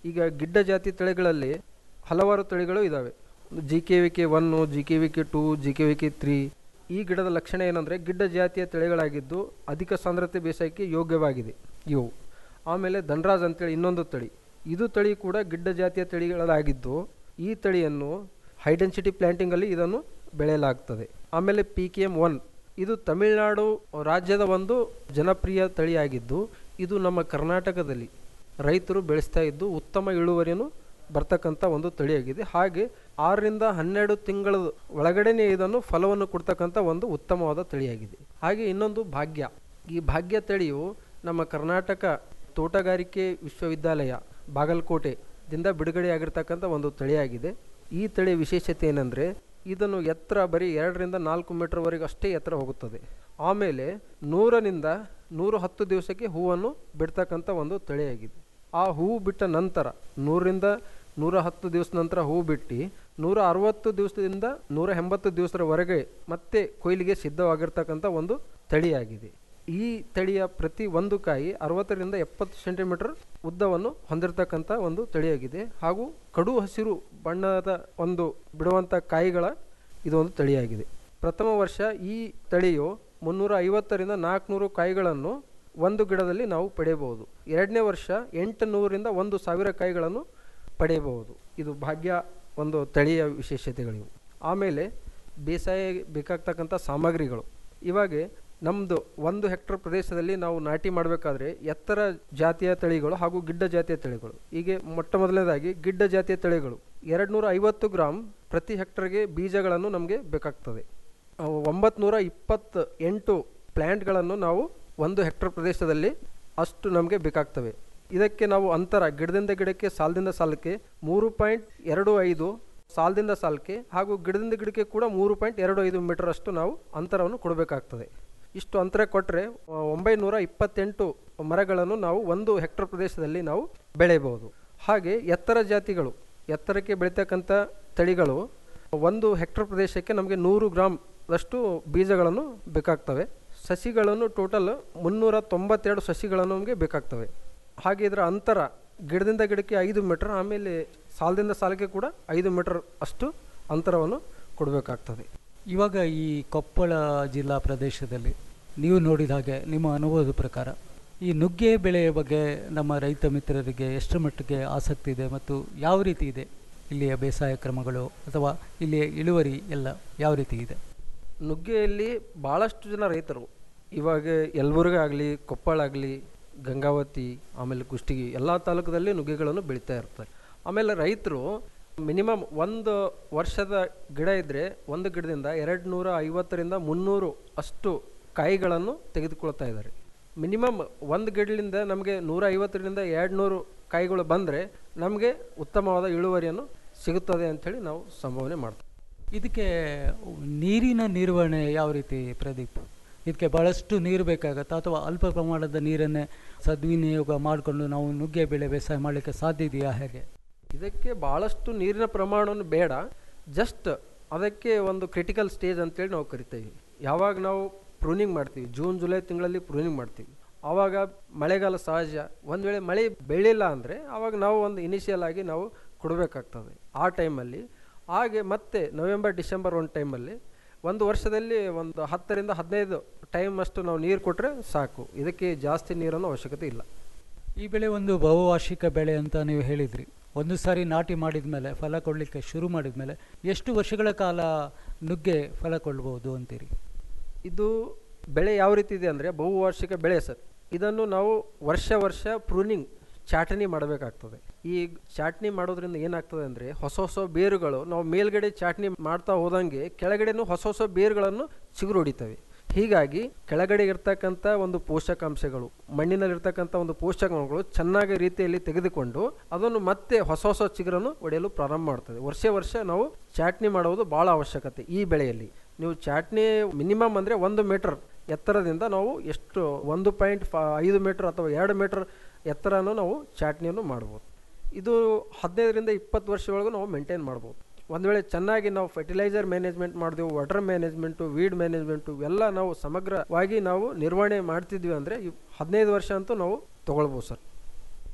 ಈಗ ಗಿಡ್ಡ ಜಾತಿ ತಳಿಗಳಲ್ಲಿ ಹಲವಾರು ತಳಿಗಳು ಇದ್ದಾವೆ G K V K one G K V K two G K V K three ಈ ಗಿಡದ ಲಕ್ಷಣ ಏನಂದರೆ ಗಿಡ್ಡ ಜಾತಿಯ ತಳಿಗಳಾಗಿದ್ದು ಅಧಿಕ ಸಾಂದ್ರತೆ ಬೇಸಾಯಕ್ಕೆ ಯೋಗ್ಯವಾಗಿದೆ ಇವು ಆಮೇಲೆ ಧನರಾಜ್ ಅಂತೇಳಿ ಇನ್ನೊಂದು ತಳಿ ಇದು ತಳಿ ಕೂಡ ಗಿಡ್ಡ ಜಾತಿಯ ತಳಿಗಳಾಗಿದ್ದು ಈ ತಳಿಯನ್ನು ಹೈ ಡೆನ್ಸಿಟಿ ಪ್ಲ್ಯಾಂಟಿಂಗಲ್ಲಿ ಇದನ್ನು ಬೆಳೆಯಲಾಗ್ತದೆ ಆಮೇಲೆ ಪಿ ಕೆ ಎಮ್ ಒನ್ ಇದು ತಮಿಳುನಾಡು ರಾಜ್ಯದ ಒಂದು ಜನಪ್ರಿಯ ತಳಿಯಾಗಿದ್ದು ಇದು ನಮ್ಮ ಕರ್ನಾಟಕದಲ್ಲಿ ರೈತರು ಬೆಳೆಸ್ತಾ ಇದ್ದು ಉತ್ತಮ ಇಳುವರಿಯನ್ನು ಬರ್ತಕ್ಕಂಥ ಒಂದು ತಳಿಯಾಗಿದೆ ಹಾಗೆ ಆರರಿಂದ ಹನ್ನೆರಡು ತಿಂಗಳ ಒಳಗಡೆನೇ ಇದನ್ನು ಫಲವನ್ನು ಕೊಡ್ತಕ್ಕಂಥ ಒಂದು ಉತ್ತಮವಾದ ತಳಿಯಾಗಿದೆ ಹಾಗೆ ಇನ್ನೊಂದು ಭಾಗ್ಯ ಈ ಭಾಗ್ಯ ತಳಿಯು ನಮ್ಮ ಕರ್ನಾಟಕ ತೋಟಗಾರಿಕೆ ವಿಶ್ವವಿದ್ಯಾಲಯ ಬಾಗಲಕೋಟೆದಿಂದ ಬಿಡುಗಡೆಯಾಗಿರ್ತಕ್ಕಂಥ ಒಂದು ತಳಿಯಾಗಿದೆ ಈ ತಳಿಯ ವಿಶೇಷತೆ ಏನಂದರೆ ಇದನ್ನು ಎತ್ತರ ಬರೀ ಎರಡರಿಂದ ನಾಲ್ಕು ಮೀಟರ್ವರೆಗೆ ಅಷ್ಟೇ ಎತ್ತರ ಹೋಗುತ್ತದೆ ಆಮೇಲೆ ನೂರನಿಂದ ನೂರ ಹತ್ತು ದಿವಸಕ್ಕೆ ಹೂವನ್ನು ಬಿಡ್ತಕ್ಕಂಥ ಒಂದು ತಳಿಯಾಗಿದೆ ಆ ಹೂವು ಬಿಟ್ಟ ನಂತರ ನೂರರಿಂದ ನೂರ ಹತ್ತು ದಿವಸ ನಂತರ ಹೂವು ಬಿಟ್ಟು ನೂರ ಅರವತ್ತು ದಿವಸದಿಂದ ನೂರ ಎಂಬತ್ತು ದಿವಸದವರೆಗೆ ಮತ್ತೆ ಕೊಯ್ಲಿಗೆ ಸಿದ್ಧವಾಗಿರ್ತಕ್ಕಂಥ ಒಂದು ತಳಿಯಾಗಿದೆ ಈ ತಳಿಯ ಪ್ರತಿ ಒಂದು ಕಾಯಿ ಅರವತ್ತರಿಂದ ಎಪ್ಪತ್ತು ಸೆಂಟಿಮೀಟರ್ ಉದ್ದವನ್ನು ಹೊಂದಿರತಕ್ಕಂಥ ಒಂದು ತಳಿಯಾಗಿದೆ ಹಾಗೂ ಕಡು ಹಸಿರು ಬಣ್ಣದ ಒಂದು ಬಿಡುವಂಥ ಕಾಯಿಗಳ ಇದೊಂದು ತಳಿಯಾಗಿದೆ ಪ್ರಥಮ ವರ್ಷ ಈ ತಳಿಯು ಮುನ್ನೂರ ಐವತ್ತರಿಂದ ನಾಲ್ಕುನೂರು ಕಾಯಿಗಳನ್ನು ಒಂದು ಗಿಡದಲ್ಲಿ ನಾವು ಪಡೆಯಬಹುದು ಎರಡನೇ ವರ್ಷ ಎಂಟು ನೂರಿಂದ ಒಂದು ಸಾವಿರ ಕಾಯಿಗಳನ್ನು ಪಡೆಯಬಹುದು ಇದು ಭಾಗ್ಯ ಒಂದು ತಳಿಯ ವಿಶೇಷತೆಗಳಿವು ಆಮೇಲೆ ಬೇಸಾಯ ಬೇಕಾಗ್ತಕ್ಕಂಥ ಸಾಮಗ್ರಿಗಳು ಇವಾಗ ನಮ್ಮದು ಒಂದು ಹೆಕ್ಟರ್ ಪ್ರದೇಶದಲ್ಲಿ ನಾವು ನಾಟಿ ಮಾಡಬೇಕಾದ್ರೆ ಎತ್ತರ ಜಾತಿಯ ತಳಿಗಳು ಹಾಗೂ ಗಿಡ್ಡ ಜಾತಿಯ ತಳಿಗಳು ಹೀಗೆ ಮೊಟ್ಟ ಮೊದಲನೇದಾಗಿ ಗಿಡ್ಡ ಜಾತಿಯ ತಳಿಗಳು ಎರಡು ನೂರ ಐವತ್ತು ಗ್ರಾಮ್ ಪ್ರತಿ ಹೆಕ್ಟರ್ಗೆ ಬೀಜಗಳನ್ನು ನಮಗೆ ಬೇಕಾಗ್ತದೆ ಒಂಬತ್ತು ನೂರ ಇಪ್ಪತ್ತು ಎಂಟು ಪ್ಲ್ಯಾಂಟ್ಗಳನ್ನು ನಾವು ಒಂದು ಹೆಕ್ಟರ್ ಪ್ರದೇಶದಲ್ಲಿ ಅಷ್ಟು ನಮಗೆ ಬೇಕಾಗ್ತವೆ ಇದಕ್ಕೆ ನಾವು ಅಂತರ ಗಿಡದಿಂದ ಗಿಡಕ್ಕೆ ಸಾಲದಿಂದ ಸಾಲಕ್ಕೆ ಮೂರು ಪಾಯಿಂಟ್ ಎರಡು ಐದು ಸಾಲದಿಂದ ಸಾಲಕ್ಕೆ ಹಾಗೂ ಗಿಡದಿಂದ ಗಿಡಕ್ಕೆ ಕೂಡ ಮೂರು ಪಾಯಿಂಟ್ ಎರಡು ಐದು ಮೀಟರ್ ಅಷ್ಟು ನಾವು ಅಂತರವನ್ನು ಕೊಡಬೇಕಾಗ್ತದೆ ಇಷ್ಟು ಅಂತರ ಕೊಟ್ಟರೆ ಒಂಬೈನೂರ ಇಪ್ಪತ್ತೆಂಟು ಮರಗಳನ್ನು ನಾವು ಒಂದು ಹೆಕ್ಟರ್ ಪ್ರದೇಶದಲ್ಲಿ ನಾವು ಬೆಳೆಯಬಹುದು ಹಾಗೆ ಎತ್ತರ ಜಾತಿಗಳು ಎತ್ತರಕ್ಕೆ ಬೆಳೀತಕ್ಕಂಥ ತಳಿಗಳು ಒಂದು ಹೆಕ್ಟರ್ ಪ್ರದೇಶಕ್ಕೆ ನಮಗೆ ನೂರು ಗ್ರಾಮ್ ಅಷ್ಟು ಬೀಜಗಳನ್ನು ಬೇಕಾಗ್ತವೆ ಸಸಿಗಳನ್ನು ಟೋಟಲ್ ಮುನ್ನೂರ ತೊಂಬತ್ತೆರಡು ಸಸಿಗಳನ್ನು ನಮಗೆ ಬೇಕಾಗ್ತವೆ ಹಾಗೆ ಇದರ ಅಂತರ ಗಿಡದಿಂದ ಗಿಡಕ್ಕೆ ಐದು ಮೀಟರ್ ಆಮೇಲೆ ಸಾಲದಿಂದ ಸಾಲಕ್ಕೆ ಕೂಡ ಐದು ಮೀಟರ್ ಅಷ್ಟು ಅಂತರವನ್ನು ಕೊಡಬೇಕಾಗ್ತದೆ ಇವಾಗ ಈ ಕೊಪ್ಪಳ ಜಿಲ್ಲಾ ಪ್ರದೇಶದಲ್ಲಿ ನೀವು ನೋಡಿದ ಹಾಗೆ ನಿಮ್ಮ ಅನುಭವದ ಪ್ರಕಾರ ಈ ನುಗ್ಗೆ ಬೆಳೆಯ ಬಗ್ಗೆ ನಮ್ಮ ರೈತ ಮಿತ್ರರಿಗೆ ಎಷ್ಟು ಮಟ್ಟಿಗೆ ಆಸಕ್ತಿ ಇದೆ ಮತ್ತು ಯಾವ ರೀತಿ ಇದೆ ಇಲ್ಲಿಯ ಬೇಸಾಯ ಕ್ರಮಗಳು ಅಥವಾ ಇಲ್ಲಿಯ ಇಳುವರಿ ಎಲ್ಲ ಯಾವ ರೀತಿ ಇದೆ ನುಗ್ಗೆಯಲ್ಲಿ ಭಾಳಷ್ಟು ಜನ ರೈತರು ಇವಾಗ ಯಲಬುರ್ಗ ಆಗಲಿ ಕೊಪ್ಪಳ ಆಗಲಿ ಗಂಗಾವತಿ ಆಮೇಲೆ ಕುಷ್ಟಗಿ ಎಲ್ಲ ತಾಲೂಕದಲ್ಲಿ ನುಗ್ಗೆಗಳನ್ನು ಬೆಳೀತಾ ಇರ್ತಾರೆ ಆಮೇಲೆ ರೈತರು ಮಿನಿಮಮ್ ಒಂದು ವರ್ಷದ ಗಿಡ ಇದ್ದರೆ ಒಂದು ಗಿಡದಿಂದ ಎರಡು ನೂರ ಐವತ್ತರಿಂದ ಮುನ್ನೂರು ಅಷ್ಟು ಕಾಯಿಗಳನ್ನು ತೆಗೆದುಕೊಳ್ತಾ ಇದ್ದಾರೆ ಮಿನಿಮಮ್ ಒಂದು ಗಿಡದಿಂದ ನಮಗೆ ನೂರ ಐವತ್ತರಿಂದ ಎರಡು ನೂರು ಕಾಯಿಗಳು ಬಂದರೆ ನಮಗೆ ಉತ್ತಮವಾದ ಇಳುವರಿಯನ್ನು ಸಿಗುತ್ತದೆ ಅಂಥೇಳಿ ನಾವು ಸಂಭಾವನೆ ಮಾಡ್ತೀವಿ ಇದಕ್ಕೆ ನೀರಿನ ನಿರ್ವಹಣೆ ಯಾವ ರೀತಿ ಪ್ರದೀಪ್ ಇದಕ್ಕೆ ಭಾಳಷ್ಟು ನೀರು ಬೇಕಾಗತ್ತಾ ಅಥವಾ ಅಲ್ಪ ಪ್ರಮಾಣದ ನೀರನ್ನೇ ಸದ್ವಿನಿಯೋಗ ಮಾಡಿಕೊಂಡು ನಾವು ನುಗ್ಗೆ ಬೆಳೆ ಬೇಸಾಯ ಮಾಡಲಿಕ್ಕೆ ಸಾಧ್ಯ ಇದೆಯಾ ಹೇಗೆ ಇದಕ್ಕೆ ಭಾಳಷ್ಟು ನೀರಿನ ಪ್ರಮಾಣವನ್ನು ಬೇಡ ಜಸ್ಟ್ ಅದಕ್ಕೆ ಒಂದು ಕ್ರಿಟಿಕಲ್ ಸ್ಟೇಜ್ ಅಂತೇಳಿ ನಾವು ಕರಿತೇವೆ ಯಾವಾಗ ನಾವು ಪ್ರೂನಿಂಗ್ ಮಾಡ್ತೀವಿ ಜೂನ್ ಜುಲೈ ತಿಂಗಳಲ್ಲಿ ಪ್ರೂನಿಂಗ್ ಮಾಡ್ತೀವಿ ಆವಾಗ ಮಳೆಗಾಲ ಸಹಜ ಒಂದು ವೇಳೆ ಮಳೆ ಬೆಳಿಲ್ಲ ಅಂದರೆ ಆವಾಗ ನಾವು ಒಂದು ಇನಿಷಿಯಲ್ ಆಗಿ ನಾವು ಕೊಡಬೇಕಾಗ್ತದೆ ಆ ಟೈಮಲ್ಲಿ ಹಾಗೆ ಮತ್ತೆ ನವೆಂಬರ್ ಡಿಸೆಂಬರ್ ಒಂದು ಟೈಮಲ್ಲಿ ಒಂದು ವರ್ಷದಲ್ಲಿ ಒಂದು ಹತ್ತರಿಂದ ಹದಿನೈದು ಟೈಮ್ ಅಷ್ಟು ನಾವು ನೀರು ಕೊಟ್ಟರೆ ಸಾಕು ಇದಕ್ಕೆ ಜಾಸ್ತಿ ನೀರನ್ನು ಅವಶ್ಯಕತೆ ಇಲ್ಲ ಈ ಬೆಳೆ ಒಂದು ಬಹುವಾರ್ಷಿಕ ಬೆಳೆ ಅಂತ ನೀವು ಹೇಳಿದ್ರಿ ಒಂದು ಸಾರಿ ನಾಟಿ ಮಾಡಿದ ಮೇಲೆ ಫಲ ಕೊಡಲಿಕ್ಕೆ ಶುರು ಮಾಡಿದ ಮೇಲೆ ಎಷ್ಟು ವರ್ಷಗಳ ಕಾಲ ನುಗ್ಗೆ ಫಲ ಕೊಡ್ಬೋದು ಅಂತೀರಿ ಇದು ಬೆಳೆ ಯಾವ ರೀತಿ ಇದೆ ಅಂದರೆ ಬಹುವಾರ್ಷಿಕ ಬೆಳೆ ಸರ್ ಇದನ್ನು ನಾವು ವರ್ಷ ವರ್ಷ ಪ್ರೂನಿಂಗ್ ಚಾಟನಿ ಮಾಡಬೇಕಾಗ್ತದೆ ಈ ಚಾಟ್ನಿ ಮಾಡೋದ್ರಿಂದ ಏನಾಗ್ತದೆ ಅಂದರೆ ಹೊಸ ಹೊಸ ಬೇರುಗಳು ನಾವು ಮೇಲ್ಗಡೆ ಚಾಟ್ನಿ ಮಾಡ್ತಾ ಹೋದಂಗೆ ಕೆಳಗಡೆನೂ ಹೊಸ ಹೊಸ ಬೇರುಗಳನ್ನು ಚಿಗುರು ಹೊಡಿತವೆ ಹೀಗಾಗಿ ಕೆಳಗಡೆ ಇರ್ತಕ್ಕಂಥ ಒಂದು ಪೋಷಕಾಂಶಗಳು ಮಣ್ಣಿನಲ್ಲಿರ್ತಕ್ಕಂಥ ಒಂದು ಪೋಷಕಾಂಶಗಳು ಚೆನ್ನಾಗಿ ರೀತಿಯಲ್ಲಿ ತೆಗೆದುಕೊಂಡು ಅದನ್ನು ಮತ್ತೆ ಹೊಸ ಹೊಸ ಚಿಗುರನ್ನು ಒಡೆಯಲು ಪ್ರಾರಂಭ ಮಾಡ್ತದೆ ವರ್ಷ ವರ್ಷ ನಾವು ಚಾಟ್ನಿ ಮಾಡುವುದು ಭಾಳ ಅವಶ್ಯಕತೆ ಈ ಬೆಳೆಯಲ್ಲಿ ನೀವು ಚಾಟ್ನಿ ಮಿನಿಮಮ್ ಅಂದರೆ ಒಂದು ಮೀಟರ್ ಎತ್ತರದಿಂದ ನಾವು ಎಷ್ಟು ಒಂದು ಪಾಯಿಂಟ್ ಫ ಐದು ಮೀಟರ್ ಅಥವಾ ಎರಡು ಮೀಟರ್ ಎತ್ತರನೂ ನಾವು ಚಾಟ್ನಿಯನ್ನು ಮಾಡ್ಬೋದು ಇದು ಹದಿನೈದರಿಂದ ಇಪ್ಪತ್ತು ವರ್ಷದೊಳಗೂ ನಾವು ಮೇಂಟೈನ್ ಮಾಡ್ಬೋದು ಒಂದು ವೇಳೆ ಚೆನ್ನಾಗಿ ನಾವು ಫರ್ಟಿಲೈಸರ್ ಮ್ಯಾನೇಜ್ಮೆಂಟ್ ಮಾಡಿದೆವು ವಾಟರ್ ಮ್ಯಾನೇಜ್ಮೆಂಟು ವೀಡ್ ಮ್ಯಾನೇಜ್ಮೆಂಟು ಎಲ್ಲ ನಾವು ಸಮಗ್ರವಾಗಿ ನಾವು ನಿರ್ವಹಣೆ ಮಾಡ್ತಿದ್ವಿ ಅಂದರೆ ಹದಿನೈದು ವರ್ಷ ಅಂತೂ ನಾವು ತೊಗೊಳ್ಬೋದು ಸರ್